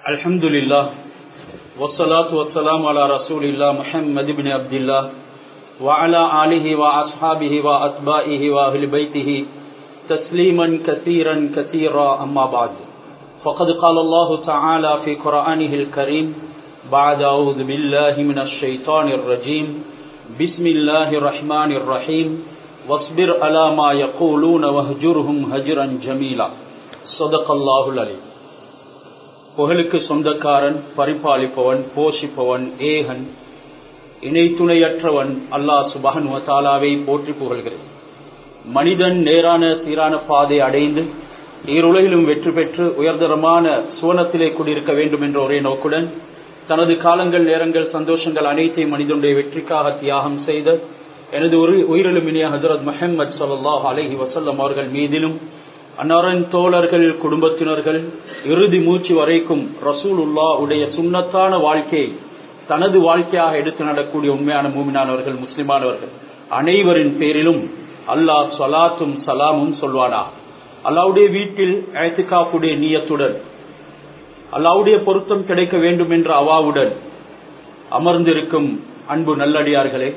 الحمد لله والصلاة والسلام على رسول الله محمد بن عبد الله وعلى آله وأصحابه وأتباعه وأهل بيته تسليما كثيرا كثيرا أما بعد فقد قال الله تعالى في قرآنه الكريم بعد أعوذ بالله من الشيطان الرجيم بسم الله الرحمن الرحيم واصبر على ما يقولون وهجرهم هجرا جميلا صدق الله العليم புகழுக்கு சொந்தக்காரன் பரிபாலிப்பவன் போஷிப்பவன் ஏகன் இணை துணையற்றவன் அல்லாஹ் சுபஹன் வத்தாலாவை போற்றி புகழ்கிறேன் மனிதன் நேரான சீரான பாதை அடைந்து ஈருலகிலும் வெற்றி பெற்று உயர்தரமான சுவனத்திலே குடியிருக்க வேண்டும் என்ற ஒரே நோக்குடன் தனது காலங்கள் நேரங்கள் சந்தோஷங்கள் அனைத்தையும் மனிதனுடைய வெற்றிக்காக தியாகம் செய்த எனது ஒரு உயிரிலும் இனிய ஹசரத் முஹம்மது சல்லாஹ் அலஹி வசல்லம் அவர்கள் மீதிலும் அன்னாரின் தோழர்கள் குடும்பத்தினர்கள் இறுதி மூச்சு வரைக்கும் ரசூல் உல்லா உடைய சுண்ணத்தான வாழ்க்கையை தனது வாழ்க்கையாக எடுத்து நடக்கூடிய உண்மையான மூமினானவர்கள் முஸ்லிமானவர்கள் அனைவரின் பேரிலும் அல்லாஹ் சலாத்தும் சலாமும் சொல்வானா அல்லாவுடைய வீட்டில் ஏத்துக்காப்புடைய நீயத்துடன் அல்லாவுடைய பொருத்தம் கிடைக்க வேண்டும் என்ற அவாவுடன் அமர்ந்திருக்கும் அன்பு நல்லடியார்களே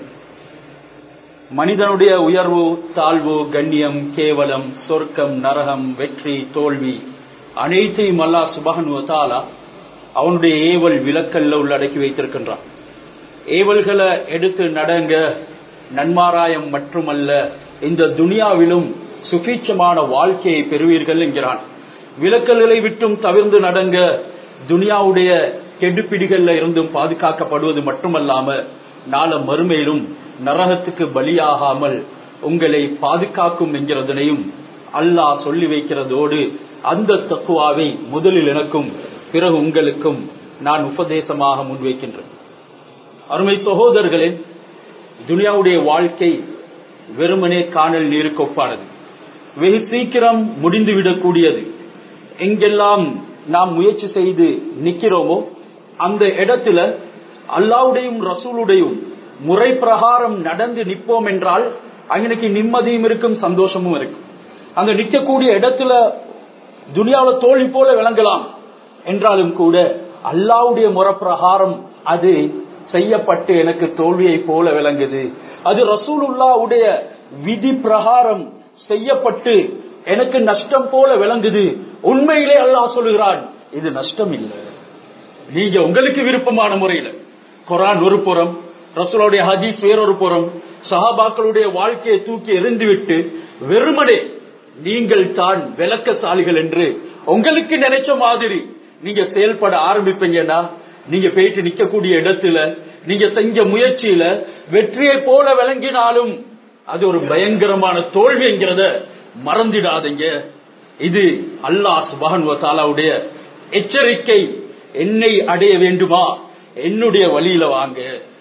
மனிதனுடைய உயர்வு தாழ்வு கண்ணியம் கேவலம் சொர்க்கம் நரகம் வெற்றி தோல்வி அனைத்தையும் அல்லா சுபகன் தாலா அவனுடைய ஏவல் விலக்கல்ல உள்ளடக்கி வைத்திருக்கின்றான் ஏவல்களை எடுத்து நடங்க நன்மாராயம் மட்டுமல்ல இந்த துனியாவிலும் சுபீட்சமான வாழ்க்கையை பெறுவீர்கள் என்கிறான் விலக்கல்களை விட்டும் தவிர்ந்து நடங்க துனியாவுடைய கெடுபிடிகள்ல இருந்தும் பாதுகாக்கப்படுவது மட்டுமல்லாம நாள மறுமையிலும் நரகத்துக்கு பலியாகாமல் உங்களை பாதுகாக்கும் என்கிறதனையும் அல்லாஹ் சொல்லி வைக்கிறதோடு அந்த தக்குவாவை முதலில் எனக்கும் பிறகு உங்களுக்கும் நான் உபதேசமாக முன்வைக்கின்றேன் அருமை சகோதரர்களே துனியாவுடைய வாழ்க்கை வெறுமனே காணல் நீருக்கு ஒப்பானது வெகு சீக்கிரம் முடிந்துவிடக்கூடியது எங்கெல்லாம் நாம் முயற்சி செய்து நிக்கிறோமோ அந்த இடத்துல அல்லாவுடையும் ரசூலுடையும் முறை பிரகாரம் நடந்து நிற்போம் என்றால் அங்கனைக்கு நிம்மதியும் இருக்கும் சந்தோஷமும் இருக்கும் அந்த நிற்கக்கூடிய இடத்துல துனியாவில தோல்வி போல விளங்கலாம் என்றாலும் கூட அல்லாவுடைய முறை பிரகாரம் அது செய்யப்பட்டு எனக்கு தோல்வியை போல விளங்குது அது ரசூலுல்லாவுடைய விதி பிரகாரம் செய்யப்பட்டு எனக்கு நஷ்டம் போல விளங்குது உண்மையிலே அல்லாஹ் சொல்லுகிறான் இது நஷ்டம் இல்லை நீங்க உங்களுக்கு விருப்பமான முறையில குரான் ஒரு புறம் ரசூலுடைய ஹதீஸ் வேறொரு புறம் சஹாபாக்களுடைய வாழ்க்கையை தூக்கி எறிந்துவிட்டு வெறுமனே நீங்கள் தான் விளக்கசாலிகள் என்று உங்களுக்கு நினைச்ச மாதிரி நீங்க செயல்பட ஆரம்பிப்பீங்கன்னா நீங்க போயிட்டு நிக்கக்கூடிய இடத்துல நீங்க செஞ்ச முயற்சியில வெற்றியை போல விளங்கினாலும் அது ஒரு பயங்கரமான தோல்விங்கிறத மறந்துடாதீங்க இது அல்லாஹ் சுபஹன் வசாலாவுடைய எச்சரிக்கை என்னை அடைய வேண்டுமா என்னுடைய வழியில வாங்க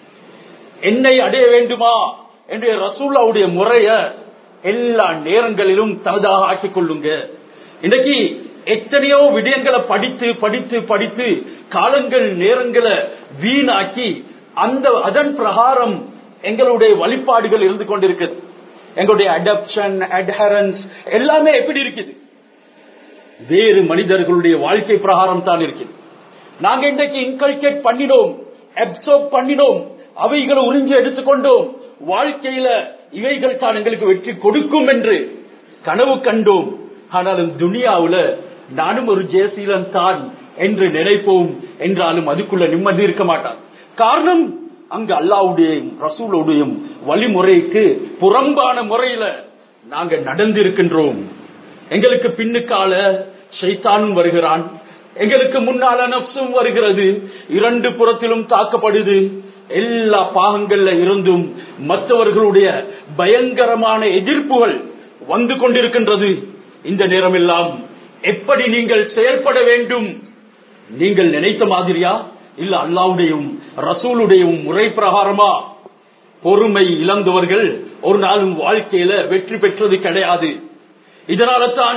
என்னை அடைய வேண்டுமா என்று ரசூல்லாவுடைய முறைய எல்லா நேரங்களிலும் தனதாக ஆக்கிக் கொள்ளுங்க இன்னைக்கு எத்தனையோ விடயங்களை படித்து படித்து படித்து காலங்கள் நேரங்களை வீணாக்கி அந்த அதன் பிரகாரம் எங்களுடைய வழிபாடுகள் இருந்து கொண்டிருக்குது எங்களுடைய அடப்ஷன் அட்ஹரன்ஸ் எல்லாமே எப்படி இருக்குது வேறு மனிதர்களுடைய வாழ்க்கை பிரகாரம் தான் இருக்குது நாங்க இன்றைக்கு இன்கல்கேட் பண்ணினோம் அப்சர்வ் பண்ணினோம் அவைகளை உறிஞ்சி எடுத்துக்கொண்டோம் வாழ்க்கையில இவைகள் தான் எங்களுக்கு வெற்றி கொடுக்கும் என்று கனவு கண்டோம் ஆனாலும் துனியாவுல நானும் ஒரு ஜெயசீலன் தான் என்று நினைப்போம் என்றாலும் அதுக்குள்ள நிம்மதி இருக்க மாட்டான் காரணம் அங்கு அல்லாவுடைய ரசூலுடைய வழிமுறைக்கு புறம்பான முறையில நாங்க நடந்திருக்கின்றோம் எங்களுக்கு பின்னுக்கால சைத்தானும் வருகிறான் எங்களுக்கு முன்னால நப்சும் வருகிறது இரண்டு புறத்திலும் தாக்கப்படுது எல்லா பாகங்கள்ல இருந்தும் மற்றவர்களுடைய பயங்கரமான எதிர்ப்புகள் வந்து கொண்டிருக்கின்றது இந்த நேரம் எல்லாம் எப்படி நீங்கள் செயல்பட வேண்டும் நீங்கள் நினைத்த மாதிரியா இல்ல அல்லாவுடையும் ரசூலுடையும் முறை பிரகாரமா பொறுமை இழந்தவர்கள் ஒரு நாளும் வாழ்க்கையில வெற்றி பெற்றது கிடையாது இதனால தான்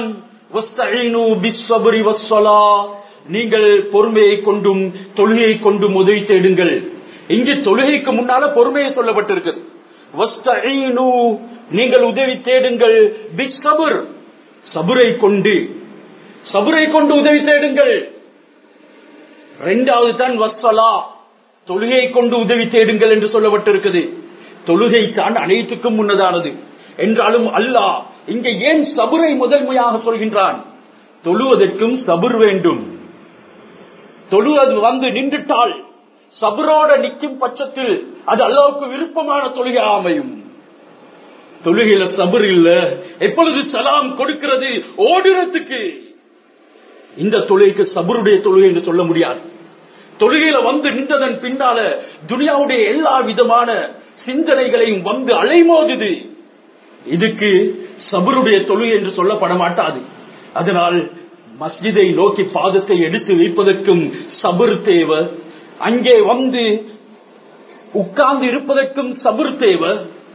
நீங்கள் பொறுமையை கொண்டும் தொழுகையை கொண்டும் உதவி தேடுங்கள் இங்கு தொழுகைக்கு முன்னால பொறுமையை சொல்லப்பட்டிருக்கு நீங்கள் உதவி தேடுங்கள் சபுரை கொண்டு சபுரை கொண்டு உதவி தேடுங்கள் இரண்டாவது தான் வசலா தொழுகை கொண்டு உதவி தேடுங்கள் என்று சொல்லப்பட்டிருக்குது தொழுகை தான் அனைத்துக்கும் முன்னதானது என்றாலும் அல்லாஹ் இங்க ஏன் சபுரை முதன்மையாக சொல்கின்றான் தொழுவதற்கும் சபுர் வேண்டும் தொழுவது வந்து நின்றுட்டால் சபுரோட நிற்கும் பட்சத்தில் அது அல்லாவுக்கு விருப்பமான தொழுகை அமையும் தொழுகையில சபுர் இல்ல எப்பொழுது சலாம் கொடுக்கிறது ஓடுறதுக்கு இந்த தொழுகைக்கு சபருடைய தொழுகை என்று சொல்ல முடியாது தொழுகையில வந்து நின்றதன் பின்னால துனியாவுடைய எல்லா விதமான சிந்தனைகளையும் வந்து அலைமோதுது இதுக்கு சபருடைய தொழுகை என்று சொல்லப்பட மாட்டாது அதனால் மஸ்ஜிதை நோக்கி பாதத்தை எடுத்து வைப்பதற்கும் சபர் தேவை அங்கே வந்து உட்கார்ந்து இருப்பதற்கும் சபர் தேவை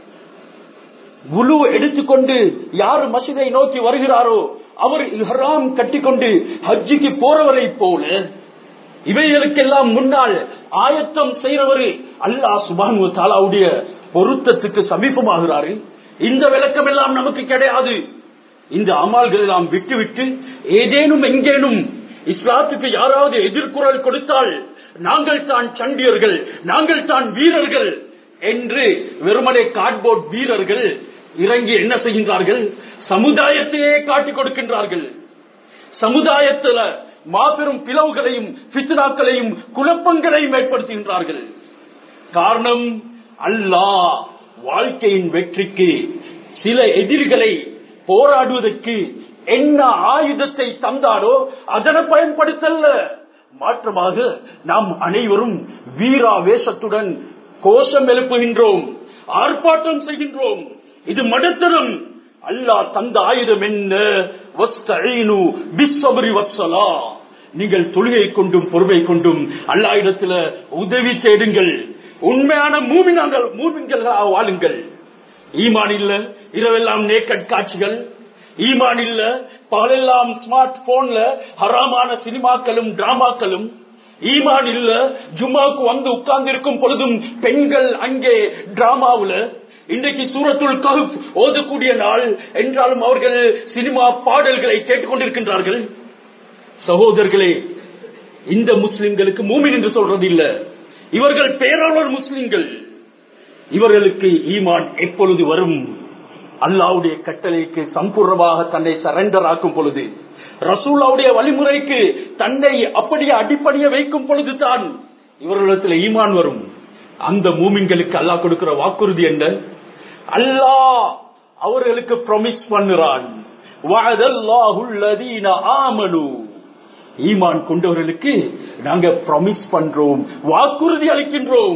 உழு எடுத்துக்கொண்டு யாரு மசிதை நோக்கி வருகிறாரோ அவர் இஹ்ராம் கட்டிக்கொண்டு ஹஜ்ஜிக்கு போறவரை போல இவைகளுக்கெல்லாம் முன்னால் ஆயத்தம் செய்யறவரு அல்லாஹ் சுபானு தாலாவுடைய பொருத்தத்துக்கு சமீபமாகிறாரு இந்த விளக்கம் எல்லாம் நமக்கு கிடையாது இந்த அமால்கள் எல்லாம் விட்டு விட்டு ஏதேனும் எங்கேனும் இஸ்லாத்துக்கு யாராவது எதிர்குரல் கொடுத்தால் நாங்கள் தான் சண்டியர்கள் நாங்கள் தான் வீரர்கள் என்று வெறுமனே கார்ட்போர்ட் வீரர்கள் இறங்கி என்ன செய்கின்றார்கள் சமுதாயத்தையே காட்டிக் கொடுக்கின்றார்கள் சமுதாயத்துல மாபெரும் பிளவுகளையும் பித்னாக்களையும் குழப்பங்களையும் ஏற்படுத்துகின்றார்கள் காரணம் அல்லாஹ் வாழ்க்கையின் வெற்றிக்கு சில எதிரிகளை போராடுவதற்கு என்ன ஆயுதத்தை தந்தாரோ அதனை பயன்படுத்தல்ல மாற்றமாக நாம் அனைவரும் வீராவேசத்துடன் கோஷம் எழுப்புகின்றோம் ஆர்ப்பாட்டம் செய்கின்றோம் இது மடத்தனம் அல்லாஹ் தந்த ஆயுதம் என்ன வஸ்தஈனு பிஸ்ஸப்ரி வஸ்ஸலா நீங்கள் தொழுகை கொண்டும் பொறுமை கொண்டும் அல்லா இடத்துல உதவி தேடுங்கள் உண்மையான மூமினாங்கள் மூமின்களாக வாழுங்கள் ஈமான் இல்ல இரவெல்லாம் நேக்கட் காட்சிகள் ஈமான் இல்ல பகலெல்லாம் ஸ்மார்ட் போன்ல ஹராமான சினிமாக்களும் டிராமாக்களும் ஈமான் இல்ல ஜும்மாவுக்கு வந்து உட்கார்ந்து இருக்கும் பொழுதும் பெண்கள் அங்கே டிராமாவுல இன்றைக்கு சூரத்துள் கஹுப் ஓதக்கூடிய நாள் என்றாலும் அவர்கள் சினிமா பாடல்களை கேட்டுக்கொண்டிருக்கின்றார்கள் சகோதரர்களே இந்த முஸ்லிம்களுக்கு மூமின் என்று சொல்றது இல்ல இவர்கள் பேராளர் முஸ்லிம்கள் இவர்களுக்கு ஈமான் எப்பொழுது வரும் அல்லாவுடைய கட்டளைக்கு சம்பூர்ணமாக தன்னை சரண்டர் ஆக்கும் பொழுது ரசூலாவுடைய வழிமுறைக்கு தன்னை அப்படியே அடிப்படைய வைக்கும் பொழுது தான் இவர்களிடத்தில் ஈமான் வரும் அந்த மூமின்களுக்கு அல்லாஹ் கொடுக்கிற வாக்குறுதி என்ன அல்லாஹ் அவர்களுக்கு ப்ரொமிஸ் பண்ணுறான் ஈமான் கொண்டவர்களுக்கு நாங்க ப்ரொமிஸ் பண்றோம் வாக்குறுதி அளிக்கின்றோம்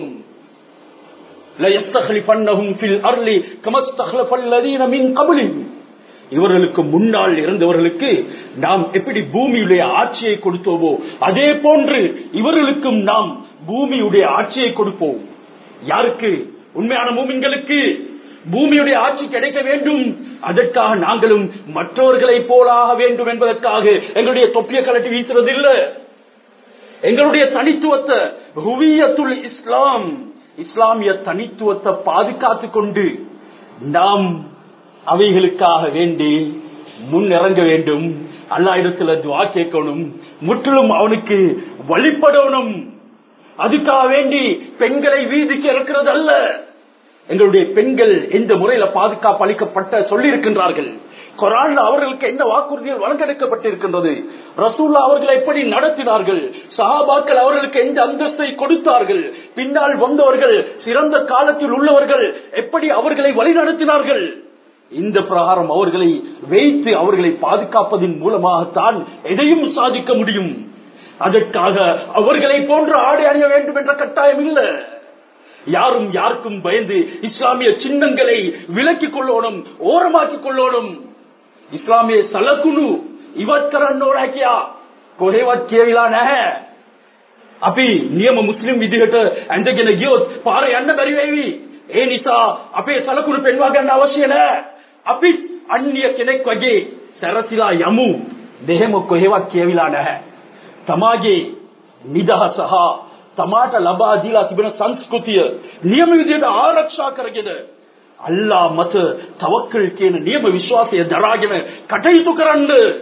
இவர்களுக்கு முன்னால் இருந்தவர்களுக்கு நாம் எப்படி பூமியுடைய ஆட்சியை கொடுத்தோமோ அதே போன்று இவர்களுக்கும் நாம் பூமியுடைய ஆட்சியை கொடுப்போம் யாருக்கு உண்மையான மூமின்களுக்கு பூமியுடைய ஆட்சி கிடைக்க வேண்டும் அதற்காக நாங்களும் மற்றவர்களை போலாக வேண்டும் என்பதற்காக எங்களுடைய தொப்பிய கலட்டி வீசுறது இல்ல எங்களுடைய தனித்துவத்தை இஸ்லாம் இஸ்லாமிய தனித்துவத்தை பாதுகாத்துக் கொண்டு நாம் அவைகளுக்காக வேண்டி முன் இறங்க வேண்டும் அல்லா இடத்துல துவா கேட்கணும் முற்றிலும் அவனுக்கு வழிபடணும் அதுக்காக வேண்டி பெண்களை வீதிக்கு இறக்கிறது அல்ல எங்களுடைய பெண்கள் எந்த முறையில பாதுகாப்பு அளிக்கப்பட்ட சொல்லி இருக்கின்றார்கள் கொரான்ல அவர்களுக்கு என்ன வாக்குறுதிகள் வழங்கெடுக்கப்பட்டிருக்கின்றது ரசூல்லா அவர்களை எப்படி நடத்தினார்கள் சஹாபாக்கள் அவர்களுக்கு எந்த அந்தஸ்தை கொடுத்தார்கள் பின்னால் வந்தவர்கள் சிறந்த காலத்தில் உள்ளவர்கள் எப்படி அவர்களை வழிநடத்தினார்கள் இந்த பிரகாரம் அவர்களை வைத்து அவர்களை பாதுகாப்பதன் மூலமாகத்தான் எதையும் சாதிக்க முடியும் அதற்காக அவர்களை போன்று ஆடை அணிய வேண்டும் என்ற கட்டாயம் இல்லை யாரும் யாருக்கும் பயந்து இஸ்லாமிய சின்னங்களை விலக்கிக் கொள்ளணும் ஓரமாக்கிக் கொள்ளணும் ඉස්ලාමයේ සලකුණු ඉවත් කරන්න ඕන කියා කොහෙවත් කියවිලා නැහැ. අපි නියම මුස්ලිම් විදිහට ඇඳගෙන ගියොත් පාර යන්න බැරි වෙවි. ඒ නිසා අපේ සලකුණු පෙන්වා ගන්න අවශ්‍ය නැහැ. අපි අන්‍ය කෙනෙක් වගේ සැරසිලා යමු. දෙහෙම කොහෙවත් කියවිලා නැහැ. තමාගේ නිදහස හා තමාට ලබා දීලා තිබෙන සංස්කෘතිය නියම විදිහට ආරක්ෂා කරගෙන අල්ලා මත තවක්කල් කියන නියම විශ්වාසය දරාගෙන කටයුතු කරන්න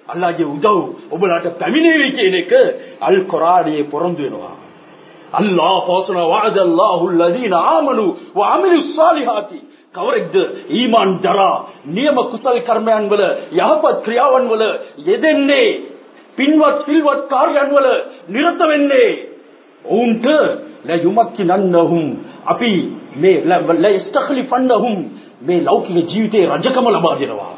අල්ලාගේ උදව් ඔබලාට පැමිණේවි කියන එක අල් කොරානයේ පොරොන්දු වෙනවා. අල්ලාහ් පවසන වa'ද අල්ලාහු الذين آمنوا وعملوا الصالحات කවරෙක්ද ඊමාන් දරා නියම කුසල් කර්මයන් වල යහපත් ක්‍රියාවන් වල යෙදෙන්නේ පින්වත් සිල්වත් කාර්යයන් වල නිරත වෙන්නේ ඔවුන්ට ලයුමක්කිනන්නහුම් අපි මේ ලයස්තඛලිෆන්නහුම් මේ ලෞකික ජීවිතේ රජකම ලබා දෙනවා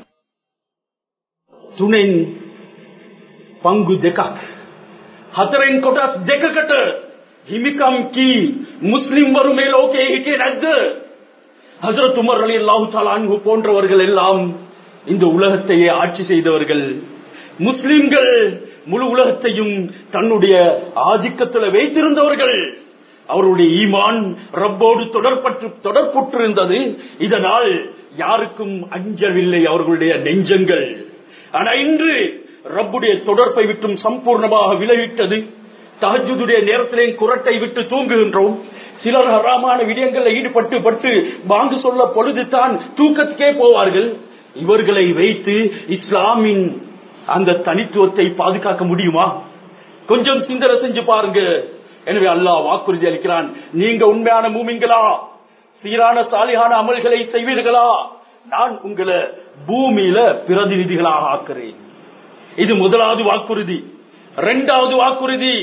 තුනෙන් පංගු දෙකක් හතරෙන් කොටස් දෙකකට හිමිකම් කී முஸ்லிம்වරු මේ ලෝකයේ හිටියේ නැද්ද ஹசரத் உமர் அலி அல்லாஹு தாலான்ஹு போன்றவர்கள் எல்லாம் இந்த உலகத்தையே ஆட்சி செய்தவர்கள் முஸ்லிம்கள் முழு உலகத்தையும் தன்னுடைய ஆதிக்கத்தில் வைத்திருந்தவர்கள் அவருடைய ஈமான் ரப்போடு தொடர்பற்று தொடர்புற்றிருந்தது இதனால் யாருக்கும் அஞ்சவில்லை அவர்களுடைய நெஞ்சங்கள் ஆனா இன்று ரப்புடைய தொடர்பை விட்டும் சம்பூர்ணமாக விளைவிட்டது தஹஜுடைய நேரத்திலே குரட்டை விட்டு தூங்குகின்றோம் சிலர் ஹராமான விடயங்களில் ஈடுபட்டு பட்டு பாங்கு சொல்ல பொழுதுதான் தூக்கத்துக்கே போவார்கள் இவர்களை வைத்து இஸ்லாமின் அந்த தனித்துவத்தை பாதுகாக்க முடியுமா கொஞ்சம் சிந்தனை செஞ்சு பாருங்க எனவே அல்லாஹ் வாக்குறுதி அளிக்கிறான் நீங்க உண்மையான மூமிங்களா சீரான சாலியான அமல்களை செய்வீர்களா நான் உங்களை பூமியில பிரதிநிதிகளாக ஆக்குறேன் இது முதலாவது வாக்குறுதி இரண்டாவது வாக்குறுதி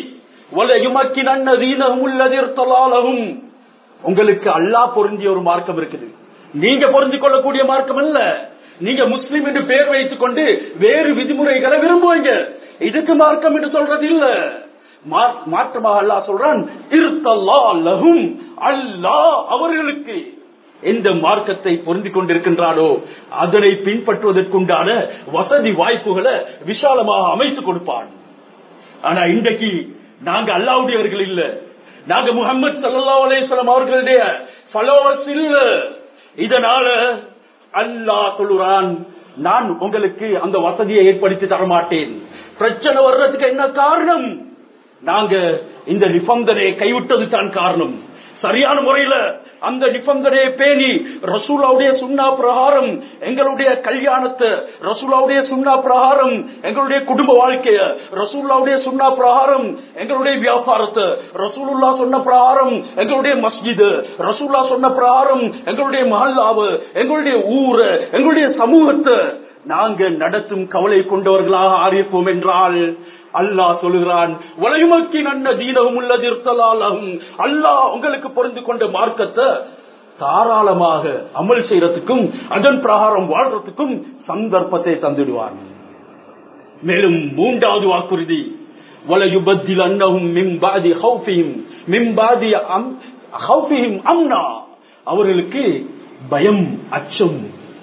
உங்களுக்கு அல்லாஹ் பொருந்திய ஒரு மார்க்கம் இருக்குது நீங்க பொருந்தி கொள்ளக்கூடிய மார்க்கம் அல்ல நீங்க முஸ்லிம் என்று பெயர் வைத்துக் கொண்டு வேறு விதிமுறைகளை விரும்புவீங்க இதுக்கு மார்க்கம் என்று சொல்றது இல்ல மாற்றமாக அல்லாஹ் சொல்றான் திருத்தல்லாஹும் அல்லாஹ் அவர்களுக்கு எந்த மார்க்கத்தை பொருந்திக் கொண்டிருக்கின்றானோ அதனை பின்பற்றுவதற்குண்டான வசதி வாய்ப்புகளை விசாலமாக அமைத்து கொடுப்பான் ஆனா இன்றைக்கு நாங்க அல்லாவுடையவர்கள் இல்ல நாங்க முகமது சல்லா அலேஸ்வரம் அவர்களுடைய ஃபாலோவர்ஸ் இல்ல இதனால அல்லாஹ் சொல்லுறான் நான் உங்களுக்கு அந்த வசதியை ஏற்படுத்தி தரமாட்டேன் பிரச்சனை வர்றதுக்கு என்ன காரணம் நாங்க இந்த நிபந்தனையை கைவிட்டது தான் காரணம் சரியான முறையில அந்த நிபந்தனையை பேணி ரசூலாவுடைய சுண்ணா பிரகாரம் எங்களுடைய கல்யாணத்தை ரசூலாவுடைய சுண்ணா பிரகாரம் எங்களுடைய குடும்ப வாழ்க்கைய ரசூல்லாவுடைய சுண்ணா பிரகாரம் எங்களுடைய வியாபாரத்தை ரசூலுல்லா சொன்ன பிரகாரம் எங்களுடைய மஸ்ஜிது ரசூல்லா சொன்ன பிரகாரம் எங்களுடைய மஹல்லாவு எங்களுடைய ஊரை எங்களுடைய சமூகத்தை நாங்க நடத்தும் கவலை கொண்டவர்களாக ஆரியப்போம் என்றால் அல்லாஹ் சொல்லுகிறான் வலையுமக்கி நன்ன தீனகம் உள்ளது இருத்தலாலும் அல்லாஹ் உங்களுக்கு பொருந்து கொண்ட மார்க்கத்தை தாராளமாக அமல் செய்யறதுக்கும் அதன் பிரகாரம் வாழ்றதுக்கும் சந்தர்ப்பத்தை தந்துடுவான் மேலும் மூன்றாவது வாக்குறுதி வலையுபத்தில் அன்னகும் மிம்பாதி ஹவுஃபியும் மிம்பாதி ஹவுஃபியும் அம்னா அவர்களுக்கு பயம் அச்சம்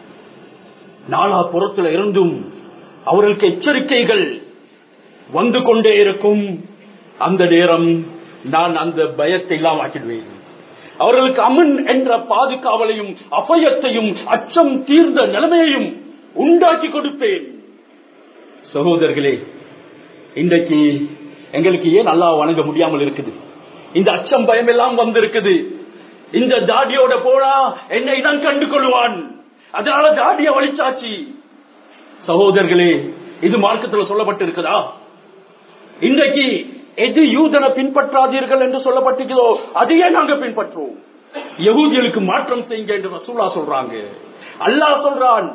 நாலா புறத்துல இருந்தும் அவர்களுக்கு எச்சரிக்கைகள் வந்து கொண்டே இருக்கும் அந்த நேரம் நான் அந்த பயத்தை எல்லாம் ஆக்கிடுவேன் அவர்களுக்கு அமன் என்ற பாதுகாவலையும் அபயத்தையும் அச்சம் தீர்ந்த நிலைமையையும் உண்டாக்கி கொடுப்பேன் சகோதரர்களே இன்றைக்கு எங்களுக்கு ஏன் நல்லா வணங்க முடியாமல் இருக்குது இந்த அச்சம் பயம் எல்லாம் வந்திருக்குது இந்த தாடியோட போனா என்னை இடம் கண்டு கொள்வான் அதனால தாடிய வழிச்சாச்சு சகோதரர்களே இது மார்க்கத்தில் சொல்லப்பட்டிருக்குதா இன்றைக்கு எது யூதனை பின்பற்றாதீர்கள் என்று சொல்லப்பட்டிருக்கிறதோ அதையே நாங்க பின்பற்றுவோம் யகூதிகளுக்கு மாற்றம் செய்யுங்க என்று ரசூலா சொல்றாங்க அல்லாஹ் சொல்றான்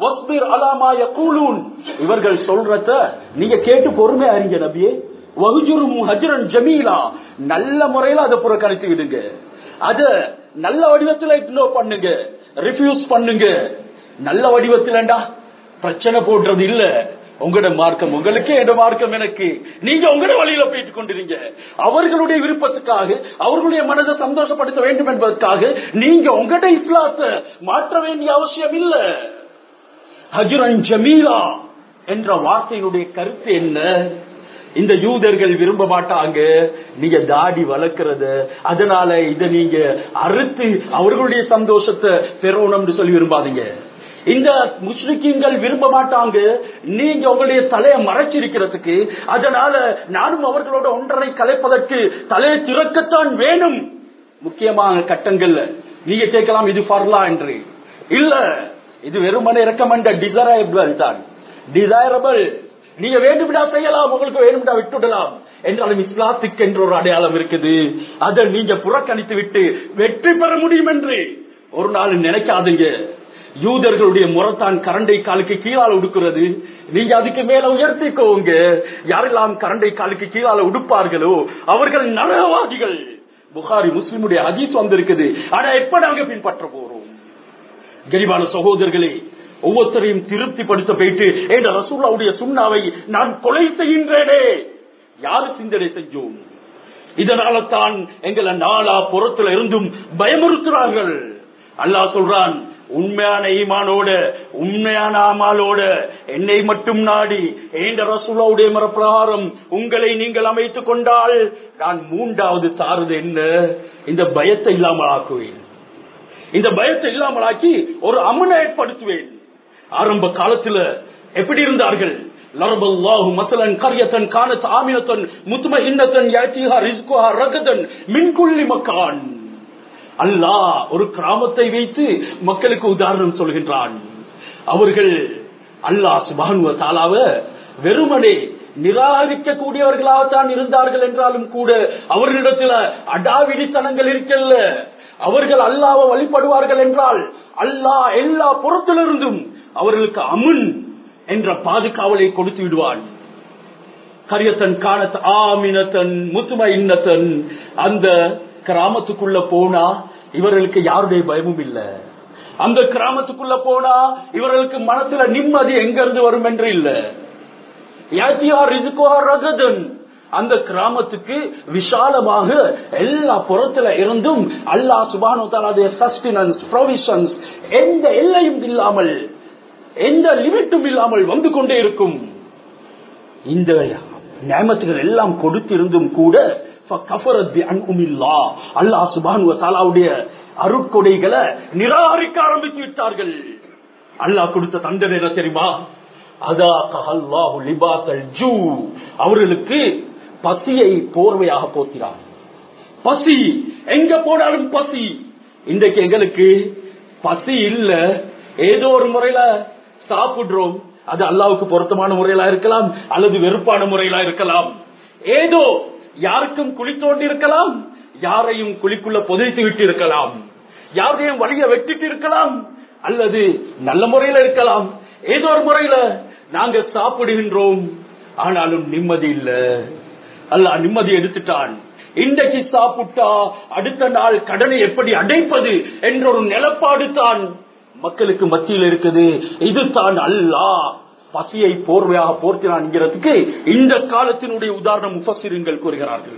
இவர்கள் சொல்றத நீங்க கேட்டு பொறுமை அறிங்க நபியே வகுஜுரும் ஹஜரன் ஜமீலா நல்ல முறையில அதை புறக்கணித்து விடுங்க அத நல்ல வடிவத்தில் இக்னோர் பண்ணுங்க ரிஃப்யூஸ் பண்ணுங்க நல்ல வடிவத்தில்டா பிரச்சனை போடுறது இல்ல உங்களோட மார்க்கம் உங்களுக்கு என்ற மார்க்கம் எனக்கு நீங்க உங்களோட வழியில போயிட்டு கொண்டிருங்க அவர்களுடைய விருப்பத்துக்காக அவர்களுடைய மனதை சந்தோஷப்படுத்த வேண்டும் என்பதற்காக நீங்க உங்களோட இஸ்லாத்தை மாற்ற வேண்டிய அவசியம் இல்ல ஹஜுரன் ஜமீலா என்ற வார்த்தையினுடைய கருத்து என்ன இந்த யூதர்கள் விரும்ப மாட்டாங்க நீங்க தாடி வளர்க்கறத அதனால இத நீங்க அறுத்து அவர்களுடைய சந்தோஷத்தை பெறணும்னு சொல்லி விரும்பாதீங்க இந்த முஸ்லிக்கீன்கள் விரும்ப மாட்டாங்க நீங்க உங்களுடைய தலையை மறைச்சிருக்கிறதுக்கு அதனால நானும் அவர்களோட ஒன்றரை கலைப்பதற்கு தலையை திறக்கத்தான் வேணும் முக்கியமான கட்டங்கள்ல நீங்க கேட்கலாம் இது ஃபர்லா என்று இல்ல இது வெறுமனே ரெக்கமெண்ட் டிசரபிள் தான் டிசைரபிள் நீங்க வேண்டும்டா செய்யலாம் உங்களுக்கு வேண்டும்டா விட்டுடலாம் என்றாலும் இஸ்லாத்துக்கு என்று ஒரு அடையாளம் இருக்குது அதை நீங்க புறக்கணித்து விட்டு வெற்றி பெற முடியும் என்று ஒரு நாள் நினைக்காதீங்க யூதர்களுடைய முறத்தான் கரண்டை காலுக்கு கீழால உடுக்கிறது நீங்க அதுக்கு மேல உயர்த்திக்கோங்க யாரெல்லாம் கரண்டை காலுக்கு கீழால உடுப்பார்களோ அவர்கள் நரகவாதிகள் புகாரி முஸ்லிமுடைய ஹதீஸ் வந்திருக்குது ஆனா எப்ப நாங்க பின்பற்ற போறோம் கரிபான சகோதரர்களே ஒவ்வொருத்தரையும் திருப்திப்படுத்த போயிட்டு என்ற ரசூல்லாவுடைய சுண்ணாவை நான் கொலை செய்கின்றேனே யாரு சிந்தனை செஞ்சோம் இதனால தான் எங்களை நாளா புறத்துல இருந்தும் பயமுறுத்துறார்கள் அல்லாஹ் சொல்றான் உண்மையான ஈமானோட உண்மையான ஆமாலோட என்னை மட்டும் நாடி ஏண்ட ரசூலாவுடைய மரப்பிரகாரம் உங்களை நீங்கள் அமைத்துக் கொண்டால் நான் மூன்றாவது தாருது என்ன இந்த பயத்தை இல்லாமல் ஆக்குவேன் இந்த பயத்தை இல்லாமல் ஆக்கி ஒரு அமனை ஏற்படுத்துவேன் ஆரம்ப காலத்துல எப்படி இருந்தார்கள் லரபல்லாஹு மசலன் கரியத்தன் கானத் ஆமினத்தன் முத்தும இன்னத்தன் யாத்திஹா ரிஸ்குஹா ரகதன் மின்குள்ளி மக்கான் அல்லாஹ் ஒரு கிராமத்தை வைத்து மக்களுக்கு உதாரணம் சொல்கின்றான் அவர்கள் அல்லாஹ் சுபானுவ தாலாவ வெறுமனே நிராகரிக்க கூடியவர்களாகத்தான் இருந்தார்கள் என்றாலும் கூட அவர்களிடத்தில் அடாவிடித்தனங்கள் இருக்கல்ல அவர்கள் அல்லாவை வழிபடுவார்கள் என்றால் அல்லாஹ் எல்லா புறத்திலிருந்தும் அவர்களுக்கு அமுன் என்ற பாதுகாவலை கொடுத்து விடுவான் கரியத்தன் காணத் ஆமினத்தன் முத்தும இன்னத்தன் அந்த கிராமத்துக்குள்ள போனா இவர்களுக்கு யாருடைய பயமும் இல்ல அந்த கிராமத்துக்குள்ள போனா இவர்களுக்கு மனசுல நிம்மதி எங்க இருந்து வரும் என்று இல்ல ரகதன் அந்த கிராமத்துக்கு விசாலமாக எல்லா புறத்துல இருந்தும் அல்லா சுபானு சஸ்டினன்ஸ் ப்ரொவிஷன்ஸ் எந்த எல்லையும் இல்லாமல் எந்த லிமிட்டும் இல்லாமல் வந்து கொண்டே இருக்கும் இந்த நியமத்துகள் எல்லாம் கொடுத்திருந்தும் கூட அல்லாஹ் சுபானுவ தாலாவுடைய அருட்கொடைகளை நிராகரிக்க ஆரம்பித்து விட்டார்கள் அல்லாஹ் கொடுத்த தண்டனை என்ன தெரியுமா அவர்களுக்கு பசியை போர்வையாக போக்கிறார் பசி எங்க போனாலும் பசி இன்றைக்கு எங்களுக்கு பசி இல்ல ஏதோ ஒரு முறையில சாப்பிடுறோம் அது அல்லாவுக்கு பொருத்தமான முறையிலா இருக்கலாம் அல்லது வெறுப்பான முறையிலா இருக்கலாம் ஏதோ யாருக்கும் குழி தோண்டி இருக்கலாம் யாரையும் குழிக்குள்ள புதைத்து விட்டு இருக்கலாம் யாரையும் வழிய வெட்டிட்டு இருக்கலாம் அல்லது நல்ல முறையில இருக்கலாம் ஏதோ ஒரு முறையில நாங்க சாப்பிடுகின்றோம் ஆனாலும் நிம்மதி இல்ல அல்ல நிம்மதி எடுத்துட்டான் இன்றைக்கு சாப்பிட்டா அடுத்த நாள் கடனை எப்படி அடைப்பது என்ற ஒரு நிலப்பாடு தான் மக்களுக்கு மத்தியில் இருக்குது இது தான் அல்லா பசியை போர்வையாக போர்த்தினான்ங்கிறதுக்கு இந்த காலத்தினுடைய உதாரணம் முஃபசிருங்கள் கூறுகிறார்கள்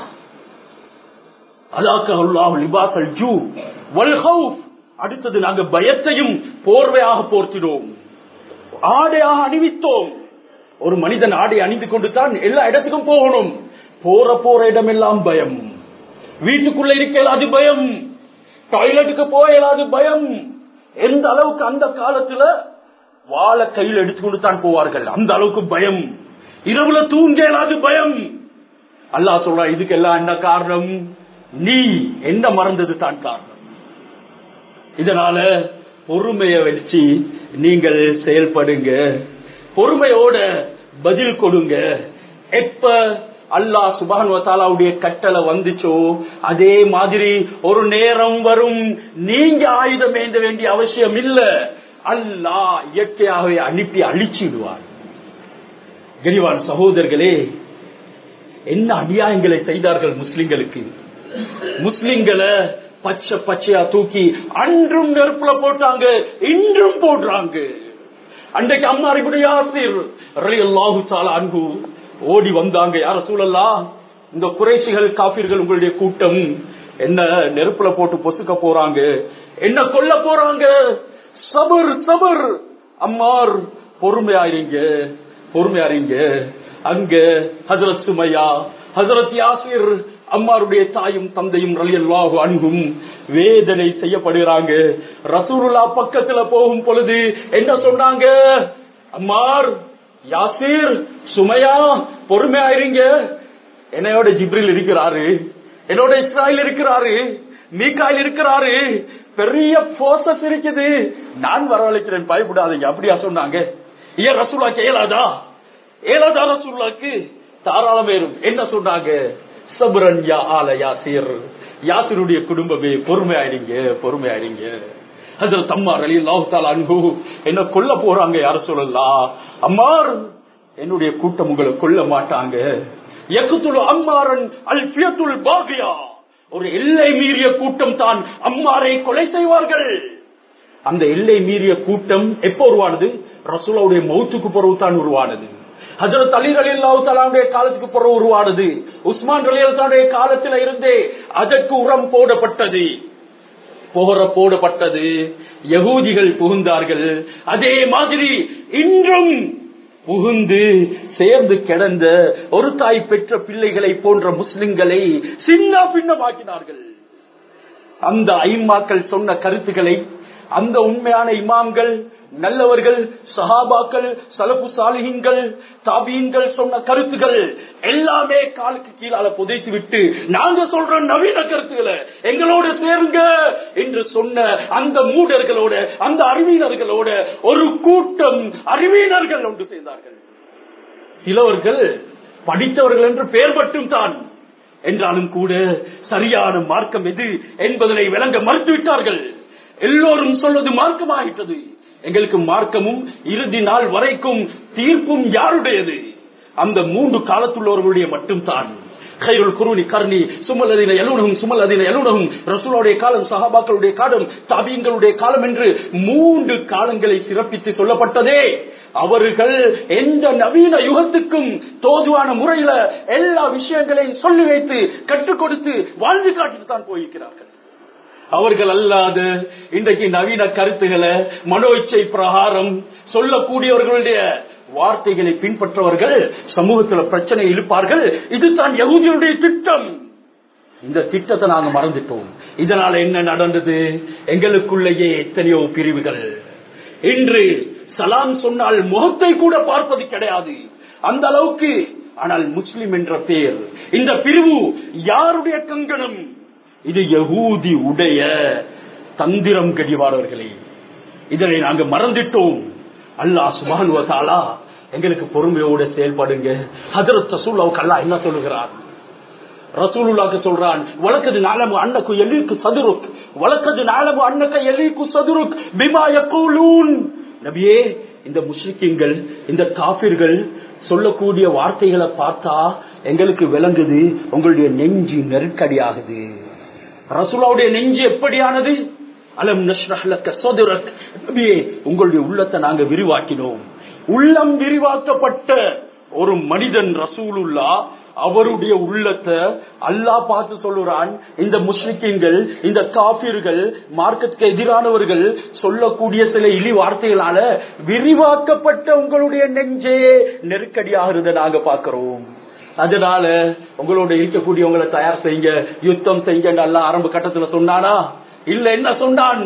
அடுத்தது நாங்க பயத்தையும் போர்வையாக போர்த்தினோம் ஆடையாக அணிவித்தோம் ஒரு மனிதன் ஆடை அணிந்து கொண்டு தான் எல்லா இடத்துக்கும் போகணும் போற போற இடமெல்லாம் பயம் வீட்டுக்குள்ள இருக்க அது பயம் டாய்லெட்டுக்கு போயலாது பயம் எந்த அளவுக்கு அந்த காலத்துல வாழை கையில் எடுத்துக்கொண்டு தான் போவார்கள் அந்த அளவுக்கு பயம் இரவுல தூங்க இயலாது பயம் அல்லா சொல்ற இதுக்கெல்லாம் என்ன காரணம் நீ என்ன மறந்தது தான் காரணம் இதனால பொறுமைய வச்சு நீங்கள் செயல்படுங்க பொறுமையோட பதில் கொடுங்க எப்ப அல்லாஹ் சுபானுவத்தாலாவுடைய கட்டளை வந்துச்சோ அதே மாதிரி ஒரு நேரம் வரும் நீங்க ஆயுதம் ஏந்த வேண்டிய அவசியம் இல்ல அல்லாஹ் இயற்கையாகவே அனுப்பி அழிச்சிடுவார் கரிவான் சகோதரர்களே என்ன அநியாயங்களை செய்தார்கள் முஸ்லிம்களுக்கு முஸ்லிம்களை பச்சை பச்சையா தூக்கி அன்றும் நெருப்புல போட்டாங்க இன்றும் போடுறாங்க அன்றைக்கு அம்மாரிபுடைய ஆசிர் ரலியல்லாஹு தஆலா அன்பு ஓடி வந்தாங்க யார சூழல்லா இந்த குறைசிகள் காபிர்கள் உங்களுடைய கூட்டம் என்ன நெருப்புல போட்டு பொசுக்க போறாங்க என்ன கொல்ல போறாங்க சபர் சபர் அம்மார் பொறுமையாயிருங்க பொறுமையாயிருங்க அங்க ஹசரத் சுமையா ஹசரத் யாசிர் அம்மாருடைய தாயும் தந்தையும் ரலியல்லாஹு அன்பும் வேதனை செய்யப்படுகிறாங்க ரசூலுல்லா பக்கத்துல போகும் பொழுது என்ன சொன்னாங்க அம்மார் யாசிர் சுமையா பொறுமையாயிருங்க என்னையோட ஜிப்ரில் இருக்கிறாரு என்னோட இஸ்ராயில் இருக்கிறாரு மீகாயில் இருக்கிறாரு பெரிய போர்சஸ் இருக்குது நான் வரவழைக்கிறேன் பயப்படாதீங்க அப்படியா சொன்னாங்க ஏன் ரசூலாக்கு ஏலாதா ஏலாதா ரசூலாக்கு தாராளம் ஏறும் என்ன சொன்னாங்க சபரன் யா ஆல யாசிர் யாசிருடைய குடும்பமே பொறுமையாயிடுங்க பொறுமையாயிடுங்க அதுல தம்மார் அலி அல்லாஹால அன்பு என்ன கொல்ல போறாங்க யார சொல்லலாம் அம்மார் என்னுடைய கூட்டம் உங்களை கொல்ல மாட்டாங்க எக்குத்துல் அம்மாரன் அல் பியத்துல் பாகியா ஒரு எல்லை மீறிய கூட்டம் தான் அம்மாரை கொலை செய்வார்கள் அந்த எல்லை மீறிய கூட்டம் எப்போ உருவானது ரசூலாவுடைய மௌத்துக்கு பிறகு தான் உருவானது ஹசரத் அலி அலி அல்லாவுடைய காலத்துக்கு பிறகு உருவானது உஸ்மான் அலி அல்லாவுடைய காலத்தில் இருந்தே அதற்கு உரம் போடப்பட்டது போற போடப்பட்டது யகூதிகள் புகுந்தார்கள் அதே மாதிரி இன்றும் புகுந்து சேர்ந்து கிடந்த ஒரு தாய் பெற்ற பிள்ளைகளை போன்ற முஸ்லிம்களை சின்ன பின்னமாக்கினார்கள் அந்த ஐம்மாக்கள் சொன்ன கருத்துக்களை அந்த உண்மையான இமாம்கள் நல்லவர்கள் சஹாபாக்கள் சலப்பு சாலிகங்கள் தாபீன்கள் சொன்ன கருத்துக்கள் எல்லாமே காலுக்கு கீழால புதைத்து விட்டு நாங்க சொல்ற நவீன கருத்துக்களை எங்களோட சேருங்க என்று சொன்ன அந்த மூடர்களோட அந்த அறிவியலர்களோட ஒரு கூட்டம் அறிவியலர்கள் ஒன்று சேர்ந்தார்கள் சிலவர்கள் படித்தவர்கள் என்று பெயர் மட்டும் தான் என்றாலும் கூட சரியான மார்க்கம் எது என்பதனை விளங்க மறுத்துவிட்டார்கள் எல்லோரும் சொல்வது மார்க்கமாகிட்டது எங்களுக்கு மார்க்கமும் இறுதி நாள் வரைக்கும் தீர்ப்பும் யாருடையது அந்த மூன்று காலத்துள்ளவர்களுடைய மட்டும்தான் கைருள் குருணி கர்ணி சுமலதின எழுனகும் சுமலதின எழுனகும் ரசூலுடைய காலம் சஹாபாக்களுடைய காலம் தாபீன்களுடைய காலம் என்று மூன்று காலங்களை சிறப்பித்து சொல்லப்பட்டதே அவர்கள் எந்த நவீன யுகத்துக்கும் தோதுவான முறையில எல்லா விஷயங்களையும் சொல்லி வைத்து கற்றுக் கொடுத்து வாழ்ந்து காட்டிட்டு தான் போயிருக்கிறார்கள் அவர்கள் அல்லாத இன்றைக்கு நவீன கருத்துக்களை மனோ இச்சை பிரகாரம் சொல்லக்கூடியவர்களுடைய வார்த்தைகளை பின்பற்றவர்கள் சமூகத்தில் பிரச்சனை இழுப்பார்கள் இதுதான் யகுதியுடைய திட்டம் இந்த திட்டத்தை நாங்க மறந்துட்டோம் இதனால என்ன நடந்தது எங்களுக்குள்ளேயே எத்தனையோ பிரிவுகள் இன்று சலாம் சொன்னால் முகத்தை கூட பார்ப்பது கிடையாது அந்த அளவுக்கு ஆனால் முஸ்லிம் என்ற பெயர் இந்த பிரிவு யாருடைய கங்கணம் இது யகூதி உடைய தந்திரம் கடிவாரர்களே இதனை நாங்க மறந்துட்டோம் அல்லாஹ் சுபானுவத்தாலா எங்களுக்கு பொறுமையோட செயல்படுங்க ஹதரத் ரசூல்லாவுக்கு அல்லா என்ன சொல்லுகிறார் ரசூலுல்லாக்கு சொல்றான் வழக்கது நாளமு அன்னக்கு எல்லிக்கு சதுருக் வழக்கது நாளமு அன்னக்க எல்லிக்கு சதுருக் பிமா யக்கூலூன் நபியே இந்த முஸ்லிக்கிங்கள் இந்த காபிர்கள் சொல்லக்கூடிய வார்த்தைகளை பார்த்தா எங்களுக்கு விளங்குது உங்களுடைய நெஞ்சு நெருக்கடியாகுது ரசூலாவுடைய நெஞ்சு எப்படியானது அலம் நஷ்ரஹ்லக்க சதுரக் நபியே உங்களுடைய உள்ளத்தை நாங்க விரிவாக்கினோம் உள்ளம் விரிவாக்கப்பட்ட ஒரு மனிதன் ரசூலுல்லா அவருடைய உள்ளத்தை அல்லாஹ் பார்த்து சொல்லுறான் இந்த முஸ்லிம்கள் இந்த காபிர்கள் மார்க்கத்துக்கு எதிரானவர்கள் சொல்லக்கூடிய சில இழி வார்த்தைகளால விரிவாக்கப்பட்ட உங்களுடைய நெஞ்சே நெருக்கடியாகிறத நாங்க பாக்குறோம் அதனால உங்களோட இருக்கக்கூடியவங்களை தயார் செய்யுங்க யுத்தம் செய்யுங்க எல்லாம் ஆரம்ப கட்டத்துல சொன்னானா இல்ல என்ன சொன்னான்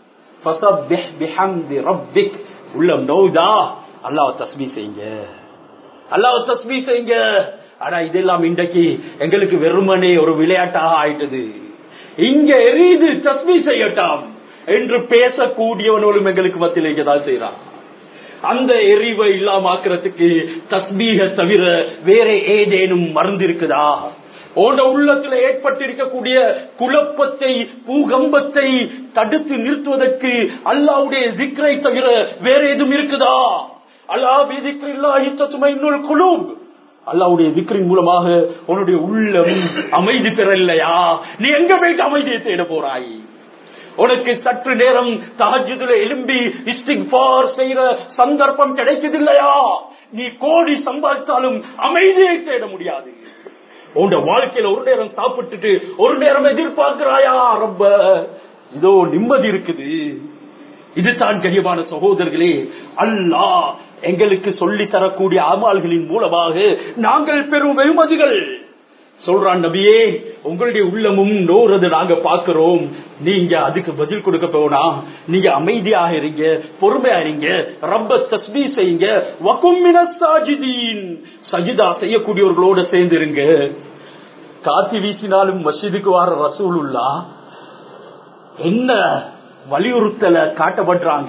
உள்ளம் நோய்தா அல்லாஹ் தஸ்மி செய்யுங்க அல்லாஹ் தஸ்மி செய்யுங்க ஆனா இதெல்லாம் இன்றைக்கு எங்களுக்கு வெறுமனே ஒரு விளையாட்டாக ஆயிட்டது இங்க எரியுது தஸ்மி செய்யட்டாம் என்று பேசக்கூடியவனும் எங்களுக்கு மத்தியில் இங்கதான் செய்யறான் அந்த எரிவை இல்லாமக்கிறதுக்கு தஸ்மீக தவிர வேற ஏதேனும் மருந்து இருக்குதா உன்னோட உள்ளத்துல ஏற்பட்டிருக்கக்கூடிய குழப்பத்தை பூகம்பத்தை தடுத்து நிறுத்துவதற்கு அல்லாவுடைய திக்ரை தவிர வேற எதுவும் இருக்குதா அல்லா இன்னொரு குழு அல்லாவுடைய விக்ரின் மூலமாக உன்னுடைய உள்ளம் அமைதி பெறலையா நீ எங்க போயிட்டு அமைதியை தேட போறாய் உனக்கு சற்று நேரம் தஹஜுதுல எலும்பி இஸ்டிக்பார் செய்யற சந்தர்ப்பம் கிடைக்குதில்லையா நீ கோடி சம்பாதித்தாலும் அமைதியை தேட முடியாது உன் வாழ்க்கையில ஒரு நேரம் சாப்பிட்டுட்டு ஒரு நேரம் எதிர்பார்க்கிறாயா ரொம்ப இதோ நிம்மதி இருக்குது இதுதான் கரியமான சகோதரர்களே அல்லாஹ் எங்களுக்கு சொல்லி தரக்கூடிய அமால்களின் மூலமாக நாங்கள் பெறும் வெகுமதிகள் சொல்றான் நபியே உங்களுடைய உள்ளமும் நோறது நாங்க பாக்குறோம் நீங்க அதுக்கு பதில் கொடுக்க போனா நீங்க அமைதியாக இருங்க பொறுமையா இருங்க ரப்ப தஸ்மி செய்யுங்க வகுமினசாஜிதீன் சஜிதா செய்யக்கூடியவர்களோட சேர்ந்து இருங்க காத்தி வீசினாலும் மஸ்ஜிதுக்கு வர ரசூலுல்லா என்ன வலியுறுத்தல காட்டப்படுறாங்க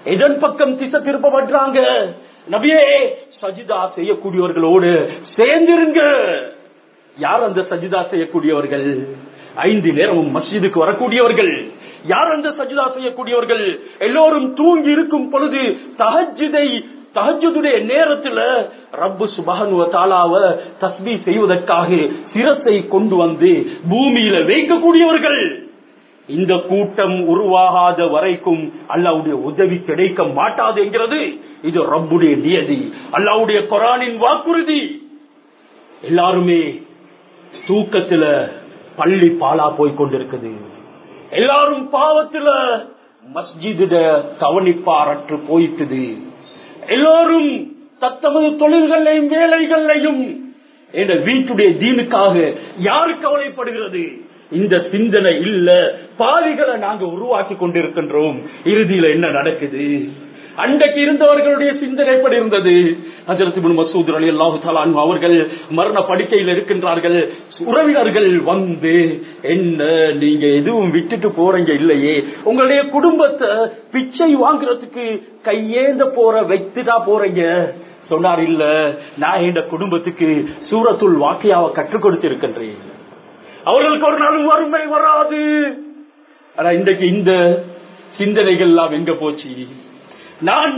எதன் பக்கம் திசை திருப்பப்படுறாங்க நபியே சஜிதா செய்யக்கூடியவர்களோடு சேர்ந்திருங்க யார் அந்த சஜிதா செய்யக்கூடியவர்கள் ஐந்து நேரமும் மஸ்ஜிதுக்கு வரக்கூடியவர்கள் யார் அந்த சஜிதா செய்யக்கூடியவர்கள் எல்லோரும் தூங்கி இருக்கும் பொழுது தஹஜுதை தஹஜுடைய நேரத்துல ரப்பு சுபஹனுவ தாலாவ தஸ்பி செய்வதற்காக சிரத்தை கொண்டு வந்து பூமியில வைக்கக்கூடியவர்கள் இந்த கூட்டம் உருவாகாத வரைக்கும் அல்லாவுடைய உதவி கிடைக்க மாட்டாது என்கிறது இது ரப்புடைய நியதி அல்லாவுடைய குரானின் வாக்குறுதி எல்லாருமே தூக்கத்துல பள்ளி பாலா போய் கொண்டிருக்குது எல்லாரும் பாவத்துல மஸ்ஜித கவனிப்பாரற்று போயிட்டுது எல்லோரும் தத்தமது தொழில்களையும் வேலைகளையும் என்ற வீட்டுடைய தீனுக்காக யாரு கவலைப்படுகிறது இந்த சிந்தனை இல்ல பாவிகளை நாங்க உருவாக்கி கொண்டிருக்கின்றோம் இறுதியில என்ன நடக்குது அன்றைக்கு இருந்தவர்களுடைய சிந்தனை எப்படி இருந்தது ஹஜரத் மசூத் அலி அல்லாஹு அவர்கள் மரண படுக்கையில் இருக்கின்றார்கள் உறவினர்கள் வந்து என்ன நீங்க எதுவும் விட்டுட்டு போறீங்க இல்லையே உங்களுடைய குடும்பத்தை பிச்சை வாங்குறதுக்கு கையேந்த போற வைத்துதா போறீங்க சொன்னார் இல்ல நான் என் குடும்பத்துக்கு சூரத்துள் வாக்கியாவை கற்றுக் கொடுத்திருக்கின்றேன் அவர்களுக்கு ஒரு நாள் வறுமை வராது ஆனா இன்றைக்கு இந்த சிந்தனைகள் எல்லாம் எங்க போச்சு நான்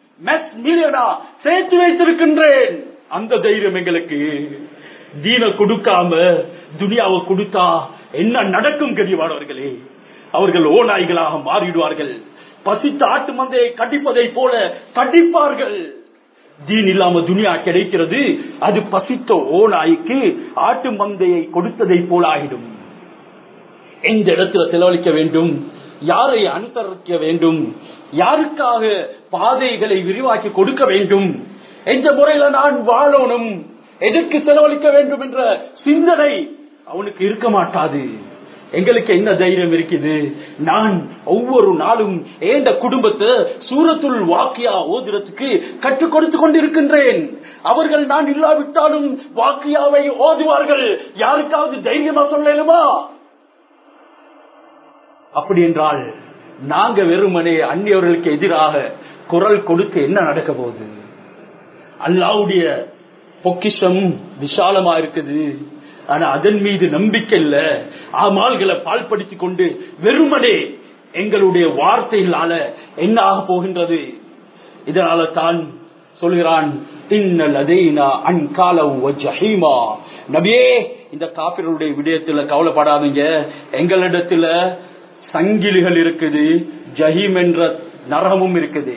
சேர்த்து வைத்திருக்கின்றேன் அந்த தைரியம் எங்களுக்கு தீன கொடுக்காம துனியாவை கொடுத்தா என்ன நடக்கும் கடிவானவர்களே அவர்கள் ஓநாய்களாக மாறிடுவார்கள் பசித்த ஆட்டு மந்தையை கடிப்பதை போல கடிப்பார்கள் தீன் இல்லாம துனியா கிடைக்கிறது அது பசித்த ஓநாய்க்கு ஆட்டு மந்தையை கொடுத்ததை போல ஆகிடும் எந்த இடத்துல செலவழிக்க வேண்டும் யாரை அனுசரிக்க வேண்டும் யாருக்காக பாதைகளை விரிவாக்கி கொடுக்க வேண்டும் எந்த முறையில நான் வாழணும் எதற்கு செலவழிக்க வேண்டும் என்ற சிந்தனை அவனுக்கு இருக்க மாட்டாது எங்களுக்கு என்ன தைரியம் இருக்குது நான் ஒவ்வொரு நாளும் ஏந்த குடும்பத்தை சூரத்துள் வாக்கியா ஓதுறதுக்கு கற்றுக் கொடுத்து கொண்டிருக்கின்றேன் அவர்கள் நான் இல்லாவிட்டாலும் வாக்கியாவை ஓதுவார்கள் யாருக்காவது தைரியமா சொல்லலுமா அப்படி என்றால் நாங்க வெறுமனே அந்நியவர்களுக்கு எதிராக குரல் கொடுத்து என்ன நடக்க போகுது அல்லாவுடைய பொக்கிஷம் விசாலமா இருக்குது ஆனா அதன் மீது நம்பிக்கை இல்ல ஆமால்களை பால்படுத்திக் கொண்டு வெறுமனே எங்களுடைய வார்த்தைகளால என்ன ஆக போகின்றது இதனால தான் சொல்கிறான் நபியே இந்த காப்பிர்களுடைய விடயத்துல கவலைப்படாதீங்க எங்களிடத்துல சங்கிலிகள் இருக்குது ஜஹீம் என்ற நரகமும் இருக்குது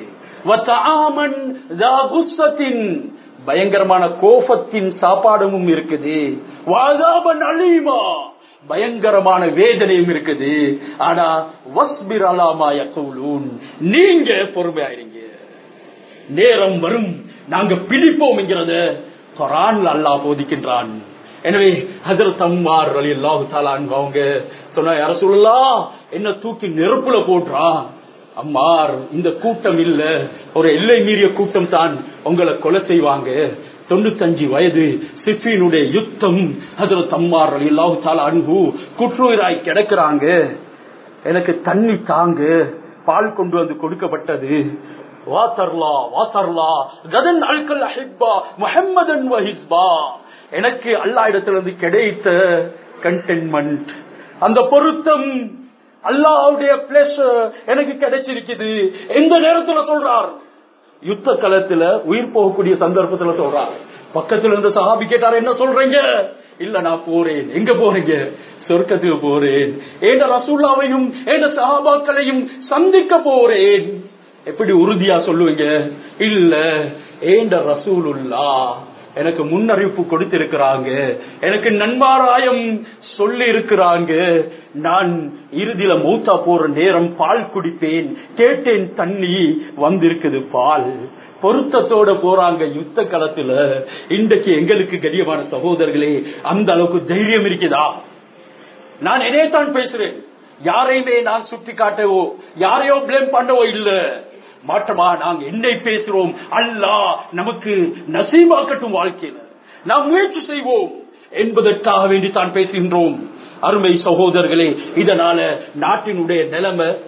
பயங்கரமான கோபத்தின் சாப்பாடும் இருக்குது வாதாபன் அலீமா பயங்கரமான வேதனையும் இருக்குது ஆனா வஸ்பிர் அலாமாய கவுலூன் நீங்க பொறுமையாயிருங்க நேரம் வரும் நாங்க பிடிப்போம் என்கிறத குரான் அல்லாஹ் போதிக்கின்றான் எனவே ஹசரத் அம்மார் அலி அல்லாஹு தாலான் அவங்க சொன்ன யார சொல்லலாம் என்ன தூக்கி நெருப்புல போடுறான் அம்மார் இந்த கூட்டம் இல்ல ஒரு எல்லை மீறிய கூட்டம் தான் உங்களை கொலை செய்வாங்க தொண்ணூத்தஞ்சு வயது சிஃபினுடைய யுத்தம் அதுல தம்மார் அல்லாஹு தாலா அன்பு குற்றுயிராய் கிடக்குறாங்க எனக்கு தண்ணி தாங்க பால் கொண்டு வந்து கொடுக்கப்பட்டது வாசர்லா வாசர்லா கதன் அல்கல் அஹிப்பா முஹம்மதன் வஹிஸ்பா எனக்கு அல்லா இடத்திலிருந்து கிடைத்த கண்டென்மெண்ட் அந்த பொருத்தம் அல்லாவுடைய பிளஸ் எனக்கு கிடைச்சிருக்குது எந்த நேரத்துல சொல்றார் யுத்த களத்துல உயிர் போகக்கூடிய சந்தர்ப்பத்துல சொல்றார் பக்கத்துல இருந்த சஹாபி கேட்டார் என்ன சொல்றீங்க இல்ல நான் போறேன் எங்க போறீங்க சொர்க்கத்துக்கு போறேன் ஏண்ட ரசூல்லாவையும் ஏண்ட சஹாபாக்களையும் சந்திக்க போறேன் எப்படி உறுதியா சொல்லுவீங்க இல்ல ஏண்ட ரசூலுல்லா எனக்கு முன்னறிவிப்பு கொடுத்திருக்கிறாங்க எனக்கு நன்மாராயம் சொல்லி இருக்கிறாங்க நான் இறுதியில மூத்தா போற நேரம் பால் குடிப்பேன் கேட்டேன் தண்ணி வந்திருக்குது பால் பொருத்தத்தோட போறாங்க யுத்த களத்துல இன்றைக்கு எங்களுக்கு கடியமான சகோதரர்களே அந்த அளவுக்கு தைரியம் இருக்குதா நான் இதைத்தான் பேசுறேன் யாரையுமே நான் சுட்டி காட்டவோ யாரையோ பிளேம் பண்ணவோ இல்ல மாற்றமா நாங்க என்னை பேசுறோம் அல்லா நமக்கு நசீமாக்கட்டும் வாழ்க்கையில நாம் முயற்சி செய்வோம் என்பதற்காக வேண்டி தான் பேசுகின்றோம் அருமை சகோதரர்களே இதனால நாட்டினுடைய நிலைமை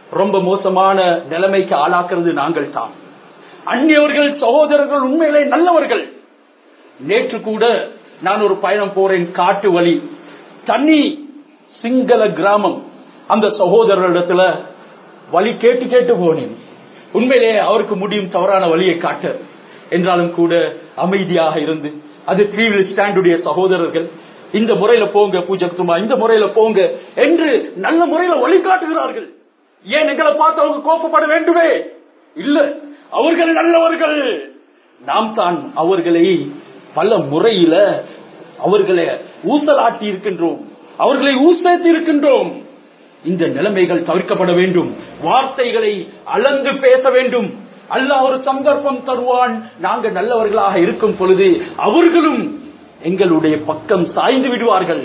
ரொம்ப மோசமான நிலைமைக்கு ஆளாக்குறது நாங்கள் தான் அந்நியவர்கள் சகோதரர்கள் உண்மையிலே நல்லவர்கள் நேற்று கூட நான் ஒரு பயணம் போறேன் காட்டு வழி தண்ணி சிங்கள கிராமம் அந்த சகோதரரிடத்துல வழி கேட்டு கேட்டு போனேன் உண்மையிலே அவருக்கு முடியும் தவறான வழியை காட்ட என்றாலும் கூட அமைதியாக இருந்து அது த்ரீவில் ஸ்டாண்டுடைய சகோதரர்கள் இந்த முறையில போங்க பூஜக்துமா இந்த முறையில போங்க என்று நல்ல முறையில வழிகாட்டுகிறார்கள் ஏன் எங்களை பார்த்து அவங்க கோப்பப்பட வேண்டுமே இல்ல அவர்கள் நல்லவர்கள் நாம் தான் அவர்களை பல முறையில அவர்களை ஊசலாட்டி இருக்கின்றோம் அவர்களை ஊசேத்தி இருக்கின்றோம் இந்த நிலைமைகள் தவிர்க்கப்பட வேண்டும் வார்த்தைகளை அளந்து பேச வேண்டும் அல்லாஹ் ஒரு சந்தர்ப்பம் தருவான் நாங்க நல்லவர்களாக இருக்கும் பொழுது அவர்களும் எங்களுடைய பக்கம் சாய்ந்து விடுவார்கள்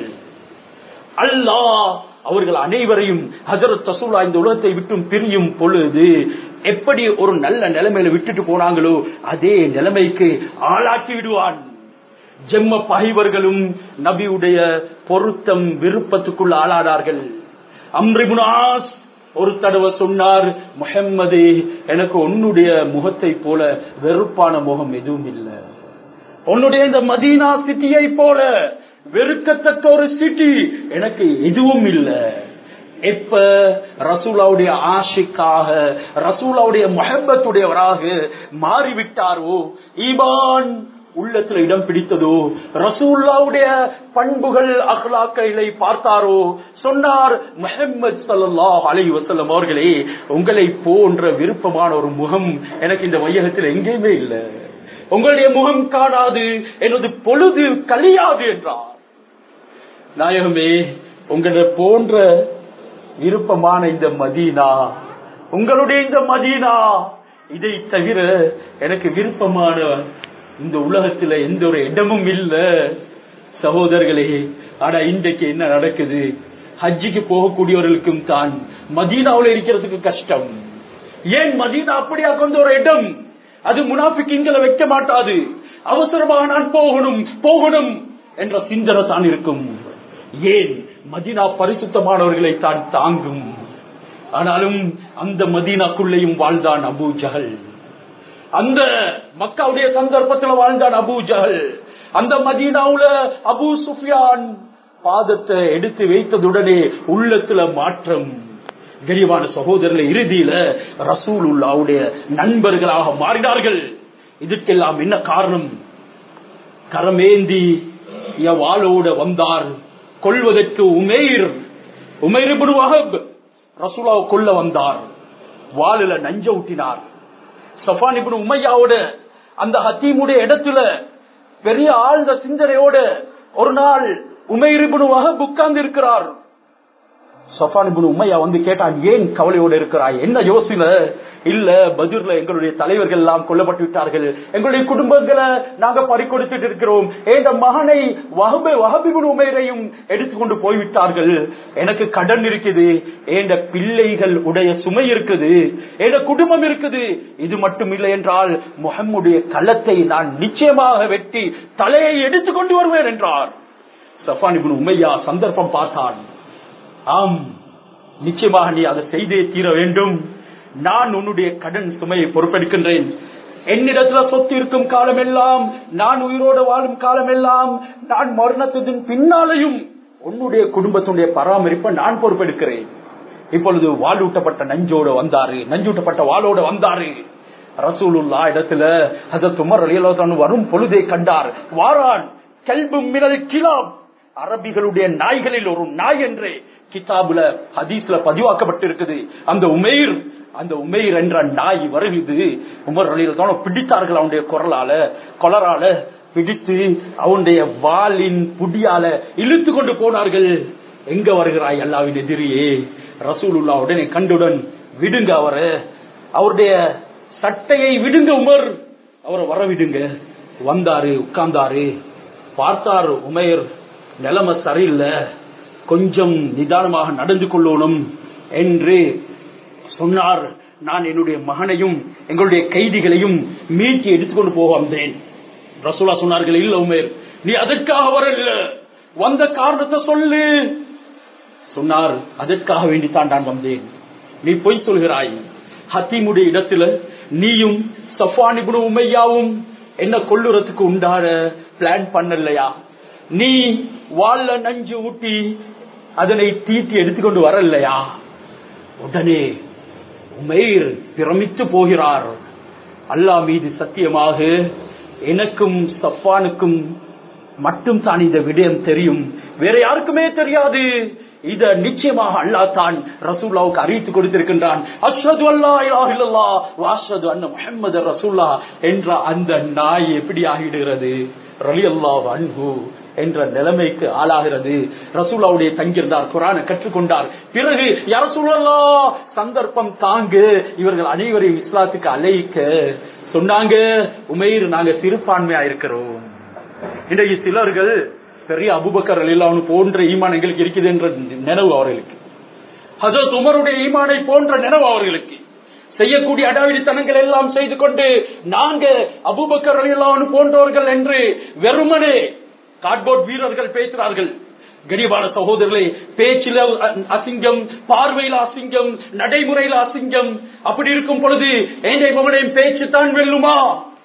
அல்லாஹ் அவர்கள் அனைவரையும் ஹசரத் ரசூலா இந்த உலகத்தை விட்டும் பிரியும் பொழுது எப்படி ஒரு நல்ல நிலைமையில விட்டுட்டு போனாங்களோ அதே நிலைமைக்கு ஆளாக்கி விடுவான் ஜெம்ம பகைவர்களும் நபியுடைய பொருத்தம் விருப்பத்துக்குள் ஆளானார்கள் அம்ரிபுனாஸ் ஒரு தடவை சொன்னார் முஹம்மது எனக்கு உன்னுடைய முகத்தை போல வெறுப்பான முகம் எதுவும் இல்லை உன்னுடைய இந்த மதீனா சிட்டியை போல வெறுக்கத்தக்க ஒரு சிட்டி எனக்கு எதுவும் இல்லை எப்ப ரசூலாவுடைய ஆஷிக்காக ரசூலாவுடைய மொஹப்பத்துடையவராக மாறிவிட்டாரோ ஈமான் உள்ளத்துல இடம் பிடித்ததோ ரசூல்லாவுடைய பண்புகள் அகலாக்களை பார்த்தாரோ சொன்னார் முஹம்மது சல்லாஹ் அலி வசல்லம் அவர்களே உங்களை போன்ற விருப்பமான ஒரு முகம் எனக்கு இந்த வையகத்தில் எங்கேயுமே இல்லை உங்களுடைய முகம் காணாது எனது பொழுது கழியாது என்றார் நாயகமே உங்களை போன்ற விருப்பமான இந்த மதீனா உங்களுடைய இந்த மதீனா இதை தவிர எனக்கு விருப்பமான இந்த உலகத்துல எந்த ஒரு இடமும் இல்ல சகோதரர்களே ஆனா இன்றைக்கு என்ன நடக்குது ஹஜ்ஜிக்கு போகக்கூடியவர்களுக்கும் தான் மதீனாவில் இருக்கிறதுக்கு கஷ்டம் ஏன் மதீனா அப்படியா கொண்ட ஒரு இடம் அது முனாஃபிக்கிங்களை வைக்க மாட்டாது அவசரமாக நான் போகணும் போகணும் என்ற சிந்தனை தான் இருக்கும் ஏன் மதீனா பரிசுத்தமானவர்களை தான் தாங்கும் ஆனாலும் அந்த மதீனாக்குள்ளேயும் வாழ்ந்தான் அபூ ஜஹல் அந்த மக்காவுடைய சந்தர்ப்பத்தில் வாழ்ந்தான் அபூ ஜஹல் அந்த மதீனாவுல அபூ சுஃபியான் பாதத்தை எடுத்து வைத்ததுடனே உள்ளத்துல மாற்றம் கரிவான சகோதரர்களை இறுதியில ரசூல் உல்லாவுடைய நண்பர்களாக மாறினார்கள் இதற்கெல்லாம் என்ன காரணம் கரமேந்தி வாளோட வந்தார் கொள்வதற்கு உமேர் உமேர் வஹப் ரசூலாவை கொல்ல வந்தார் வாளில நஞ்ச ஊட்டினார் சஃபான் இப்னு உமையாவோட அந்த ஹத்தீமுடைய இடத்துல பெரிய ஆழ்ந்த சிந்தனையோட ஒரு நாள் உமைர் இப்னு வஹப் உட்கார்ந்து இருக்கிறார் சஃபான் இப்னு உமையா வந்து கேட்டான் ஏன் கவலையோடு இருக்கிறாய் என்ன யோசனை இல்ல பதிர்ல எங்களுடைய தலைவர்கள் எல்லாம் கொல்லப்பட்டு விட்டார்கள் எங்களுடைய குடும்பங்களை நாங்க பறிக்கொடுத்துட்டு இருக்கிறோம் எந்த மகனை வஹபு வஹபிபுன் உமைரையும் எடுத்துக்கொண்டு போய்விட்டார்கள் எனக்கு கடன் இருக்குது எந்த பிள்ளைகள் உடைய சுமை இருக்குது எந்த குடும்பம் இருக்குது இது மட்டும் இல்லை என்றால் முகம்முடைய களத்தை நான் நிச்சயமாக வெட்டி தலையை எடுத்துக்கொண்டு வருவேன் என்றார் சஃபான் இப்னு உமையா சந்தர்ப்பம் பார்த்தான் ஆம் நிச்சயமாக நீ அதை செய்தே தீர வேண்டும் நான் உன்னுடைய கடன் சுமையை பொறுப்பெடுக்கின்றேன் என்னிடத்துல சொத்து இருக்கும் காலமெல்லாம் நான் உயிரோடு வாழும் காலமெல்லாம் நான் மரணத்தின் பின்னாலையும் உன்னுடைய குடும்பத்தினுடைய பராமரிப்பை நான் பொறுப்பெடுக்கிறேன் இப்பொழுது வாழூட்டப்பட்ட நஞ்சோட வந்தாரு நஞ்சூட்டப்பட்ட வாளோட வந்தாரு ரசூலுல்லா இடத்துல அத துமர் அலியலான் வரும் பொழுதை கண்டார் வாரான் கல்பும் மினல் கிலாம் அரபிகளுடைய நாய்களில் ஒரு நாய் என்று கிதாபுல ஹதீஸ்ல பதிவாக்கப்பட்டிருக்குது அந்த உமேர் அந்த உமேர் என்ற நாய் வருகுது உமர் அலியலான பிடித்தார்கள் அவனுடைய குரலால கொலரால பிடித்து அவனுடைய வாளின் புடியால இழுத்து கொண்டு போனார்கள் எங்க வருகிறாய் அல்லாவின் எதிரியே ரசூலுல்லா உடனே கண்டுடன் விடுங்க அவரை அவருடைய சட்டையை விடுங்க உமர் அவரை வர விடுங்க வந்தாரு உட்கார்ந்தாரு பார்த்தார் உமேர் நிலைமை சரியில்லை கொஞ்சம் நிதானமாக நடந்து கொள்ளணும் என்று சொன்னார் நான் என்னுடைய மகனையும் எங்களுடைய கைதிகளையும் மீட்டி எடுத்துக்கொண்டு போக வந்தேன் ரசூலா சொன்னார்கள் இல்ல உமேர் நீ அதற்காக வரல வந்த காரணத்தை சொல்லு சொன்னார் அதற்காக வேண்டித்தான் நான் வந்தேன் நீ பொய் சொல்கிறாய் ஹத்தீமுடைய இடத்துல நீயும் சஃபானிபுடு உமையாவும் என்ன கொல்லுறதுக்கு உண்டான பிளான் பண்ணலையா நீ வாழ நஞ்சு ஊட்டி அதனை தீட்டி எடுத்துக்கொண்டு வரலையா உடனே உமைர் பிரமித்து போகிறார் அல்லாஹ் மீது சத்தியமாக எனக்கும் சஃபானுக்கும் மட்டும் தான் இந்த விடயம் தெரியும் வேற யாருக்குமே தெரியாது இத நிச்சயமாக அல்லாஹ் தான் ரசூல்லாவுக்கு அறிவித்து கொடுத்திருக்கின்றான் அஷ்ஹது அல்லா இலாஹ இல்லல்லாஹ் வ அஷ்ஹது அன்ன முஹம்மது ரசூல்லா என்ற அந்த நாய் எப்படி ஆகிடுகிறது ரலியல்லாஹு அன்ஹு என்ற நிலைமைக்கு ஆளாகிறது ரசூலாவுடைய தங்கியிருந்தார் குரானை கற்றுக்கொண்டார் பிறகு யார சூழல்லா சந்தர்ப்பம் தாங்கு இவர்கள் அனைவரையும் இஸ்லாத்துக்கு அழைக்க சொன்னாங்க உமைர் நாங்க சிறுபான்மையா இருக்கிறோம் இன்றைக்கு சிலர்கள் பெரிய அபுபக்கர் எல்லாம் போன்ற ஈமான் எங்களுக்கு இருக்குது என்ற நினைவு அவர்களுக்கு ஹசரத் உமருடைய ஈமானை போன்ற நினைவு அவர்களுக்கு செய்யக்கூடிய அடாவிடித்தனங்கள் எல்லாம் செய்து கொண்டு நாங்க அபுபக்கர் எல்லாம் போன்றவர்கள் என்று வெறுமனே கார்ட்போர்ட் வீரர்கள் பேசுகிறார்கள் கனிவான சகோதரர்களே பேச்சில அசிங்கம் பார்வையில அசிங்கம் நடைமுறையில அசிங்கம் அப்படி இருக்கும் பொழுது ஏனை உங்களையும் பேச்சு தான் வெல்லுமா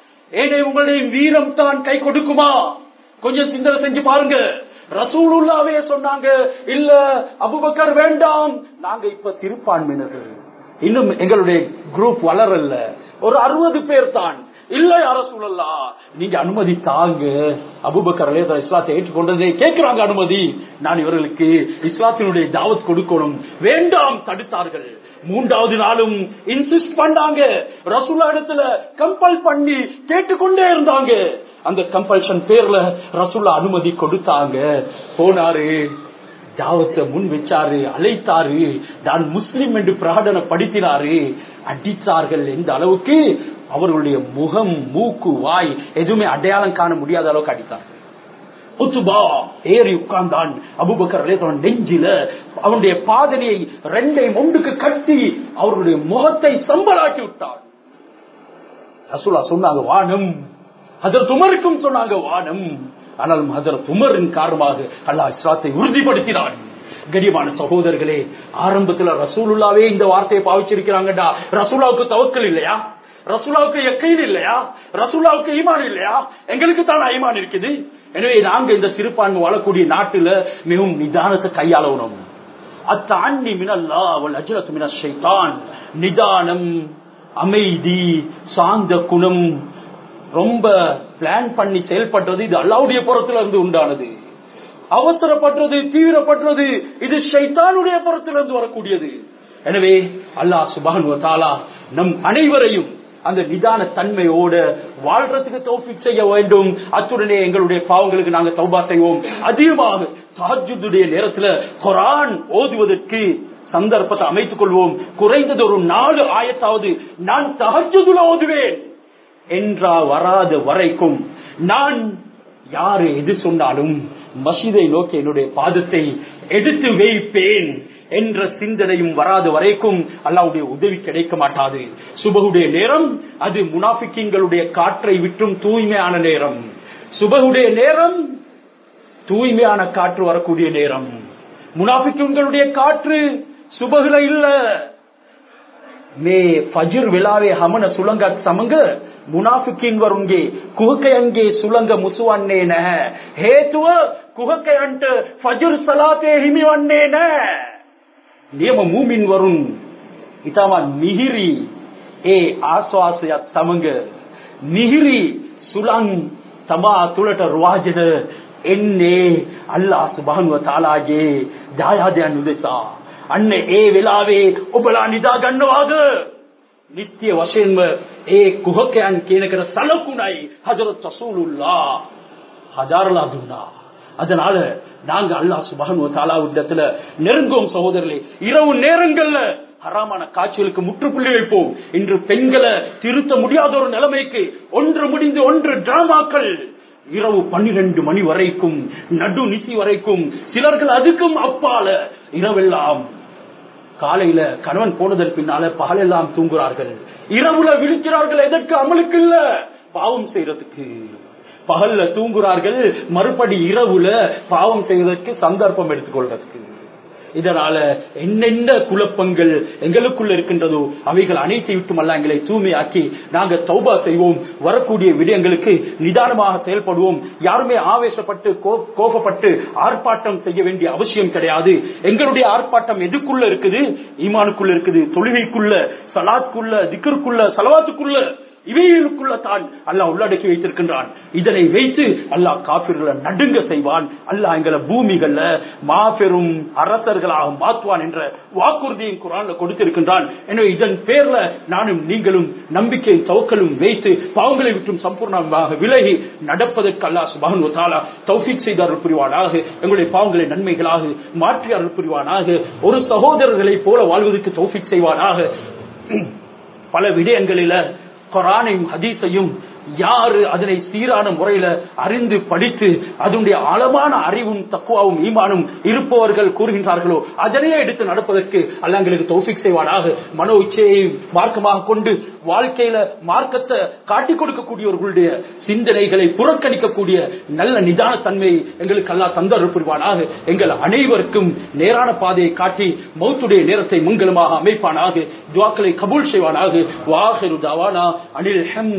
ஏனை உங்களையும் வீரம் தான் கை கொடுக்குமா கொஞ்சம் சிந்தனை செஞ்சு பாருங்க ரசூலுல்லாவே சொன்னாங்க இல்ல அபுபக்கர் வேண்டாம் நாங்க இப்ப திருப்பான்மையினர்கள் இன்னும் எங்களுடைய குரூப் வளரல ஒரு அறுபது பேர் தான் இல்ல யார சூழல்லா நீங்க அனுமதி தாங்க அபுபக்கர் இஸ்லாத்தை ஏற்றுக்கொண்டதே கேட்கிறாங்க அனுமதி நான் இவர்களுக்கு இஸ்லாத்தினுடைய தாவத் கொடுக்கணும் வேண்டாம் தடுத்தார்கள் மூன்றாவது நாளும் இன்சிஸ்ட் பண்ணாங்க ரசூல்லா இடத்துல கம்பல் பண்ணி கேட்டுக்கொண்டே இருந்தாங்க அந்த கம்பல்ஷன் பேர்ல ரசூல்லா அனுமதி கொடுத்தாங்க போனாரு தாவத்தை முன் வச்சாரு அழைத்தாரு நான் முஸ்லிம் என்று பிரகடனப்படுத்தினாரு அடித்தார்கள் எந்த அளவுக்கு அவர்களுடைய முகம் மூக்கு வாய் எதுவுமே அடையாளம் காண முடியாத அளவுக்கு அடித்தார் உத்துபா ஏறி உட்கார்ந்தான் அபுபக்கர் நெஞ்சில அவனுடைய பாதனையை ரெண்டை மொண்டுக்கு கட்டி அவருடைய முகத்தை சம்பளாக்கி விட்டான் ரசூலா சொன்னாங்க வானம் அதில் துமருக்கும் சொன்னாங்க வானம் ஆனால் ஹதரத் உமரின் காரணமாக அல்லாஹ் இஸ்லாத்தை உறுதிப்படுத்தினான் கனியமான சகோதரர்களே ஆரம்பத்துல ரசூலுல்லாவே இந்த வார்த்தையை பாவிச்சிருக்கிறாங்கடா ரசூலாவுக்கு தவக்கல் இல்லையா ரசூலாவுக்கு எக்கையில் இல்லையா ரசூலாவுக்கு ஈமான் இல்லையா எங்களுக்கு தான் ஐமான் இருக்குது எனவே நாங்க இந்த சிறுபான்மை வாழக்கூடிய நாட்டுல மிகவும் நிதானத்தை கையாளணும் அத்தாண்டி மினல்லா அவள் அஜரத்து மின ஷைத்தான் நிதானம் அமைதி சாந்த குணம் ரொம்ப பிளான் பண்ணி செயல்பட்டது இது அல்லாவுடைய புறத்துல இருந்து உண்டானது அவசரப்பட்டது தீவிரப்பட்டது இது ஷைத்தானுடைய புறத்திலிருந்து வரக்கூடியது எனவே அல்லாஹ் சுபான் தாலா நம் அனைவரையும் அந்த நிதான தன்மையோட வாழ்றதுக்கு தௌஃபிக் செய்ய வேண்டும் அத்துடனே எங்களுடைய பாவங்களுக்கு நாங்கள் தௌபா செய்வோம் அதிகமாக தஹஜுடைய நேரத்துல குரான் ஓதுவதற்கு சந்தர்ப்பத்தை அமைத்துக் கொள்வோம் குறைந்தது ஒரு நாலு ஆயத்தாவது நான் தஹஜுதுல ஓதுவேன் என்றா வராத வரைக்கும் நான் யாரு எது சொன்னாலும் மசிதை நோக்கி என்னுடைய பாதத்தை எடுத்து வைப்பேன் என்ற சிந்தனையும் வராத வரைக்கும் அல்லாவுடைய உதவி கிடைக்க மாட்டாது சுபகுடைய நேரம் அது முனாபிக்கின்களுடைய காற்றை விட்டும் தூய்மையான நேரம் சுபகுடைய நேரம் தூய்மையான காற்று வரக்கூடிய நேரம் முனாபிக்கின்களுடைய காற்று சுபகுல இல்ல මේ ෆජර් වෙලාවේ හමන සුළඟක් සමග මුනාෆිකින් වරුන්ගේ කුහකයන්ගේ සුළඟ මුසුවන්නේ නැහැ හේතුව කුහකයන්ට ෆජර් සලාතේ හිමිවන්නේ නැහැ නියම මූමින් වරුන් ඊටම මිහිරි ඒ ආස්වාසයත් සමග මිහිරි සුළං තමා තුලට රුවාජන එන්නේ අල්ලාහ් සුබ්හානහු වතාලාගේ දායාදයන් උදෙසා අන්න ඒ වෙලාවේ ඔබලා නිදා ගන්නවාද නිත්‍ය වශයෙන්ම ඒ කුහකයන් කියනකට සලකුණයි හජරත් ரசூலுல்லா ஹஜாரலா துன்னா அதனால நாங்க அல்லாஹ் சுபஹானு வ விடத்துல நெருங்குவோம் சகோதரர்களே இரவு நேரங்கள்ல ஹராமான காட்சிகளுக்கு முற்றுப்புள்ளி வைப்போம் இன்று பெண்களை திருத்த முடியாத ஒரு நிலைமைக்கு ஒன்று முடிந்து ஒன்று டிராமாக்கள் இரவு பன்னிரண்டு மணி வரைக்கும் நடு நிசி வரைக்கும் சிலர்கள் அதுக்கும் அப்பால இரவெல்லாம் காலையில கணவன் போனதன் பின்னால பகலெல்லாம் தூங்குறார்கள் இரவுல விழிக்கிறார்கள் எதற்கு அமலுக்கு இல்ல பாவம் செய்யறதுக்கு பகல்ல தூங்குறார்கள் மறுபடி இரவுல பாவம் செய்வதற்கு சந்தர்ப்பம் எடுத்துக்கொள்றதுக்கு இதனால என்னென்ன குழப்பங்கள் எங்களுக்குள்ள இருக்கின்றதோ அவைகள் அனைத்தை விட்டும் அல்ல எங்களை தூய்மையாக்கி நாங்கள் தௌபா செய்வோம் வரக்கூடிய விடயங்களுக்கு நிதானமாக செயல்படுவோம் யாருமே ஆவேசப்பட்டு கோ- கோபப்பட்டு ஆர்ப்பாட்டம் செய்ய வேண்டிய அவசியம் கிடையாது எங்களுடைய ஆர்ப்பாட்டம் எதுக்குள்ள இருக்குது ஈமானுக்குள்ள இருக்குது தொழுகைக்குள்ள சலாத்துக்குள்ள திக்கருக்குள்ள சலவாத்துக்குள்ள இவைகளுக்குள்ள தான் அல்லாஹ் உள்ளடக்கி வைத்திருக்கின்றான் இதனை வைத்து அல்லாஹ் காபிர்களை நடுங்க செய்வான் அல்லாஹ் எங்களை பூமிகள்ல மாபெரும் அரசர்களாக மாற்றுவான் என்ற வாக்குறுதியும் குரான்ல கொடுத்திருக்கின்றான் எனவே இதன் பேர்ல நானும் நீங்களும் நம்பிக்கை தவக்கலும் வைத்து பாவங்களை விட்டும் சம்பூர்ணமாக விலகி நடப்பதற்கு அல்லாஹ் சுபான் தாலா தௌஃபீக் செய்த அருள் புரிவானாக எங்களுடைய பாவங்களை நன்மைகளாக மாற்றி அருள் புரிவானாக ஒரு சகோதரர்களை போல வாழ்வதற்கு தௌஃபீக் செய்வானாக பல விடயங்களில குரானையும் ஹதீஸையும் யாரு அதனை சீரான முறையில அறிந்து படித்து அதனுடைய ஆழமான அறிவும் தக்குவாவும் ஈமானும் இருப்பவர்கள் கூறுகின்றார்களோ அதனையே எடுத்து நடப்பதற்கு அல்லாங்களுக்கு தௌஃபிக் செய்வானாக மனோ இச்சையை மார்க்கமாக கொண்டு வாழ்க்கையில மார்க்கத்தை காட்டிக் கொடுக்கக்கூடியவர்களுடைய சிந்தனைகளை புறக்கணிக்கக்கூடிய நல்ல நிதான தன்மையை எங்களுக்கு அல்லா தந்தர் புரிவானாக எங்கள் அனைவருக்கும் நேரான பாதையை காட்டி மௌத்துடைய நேரத்தை மங்களமாக அமைப்பானாக துவாக்களை கபூல் செய்வானாக வாஹிரு தாவானா அனில் ஹம்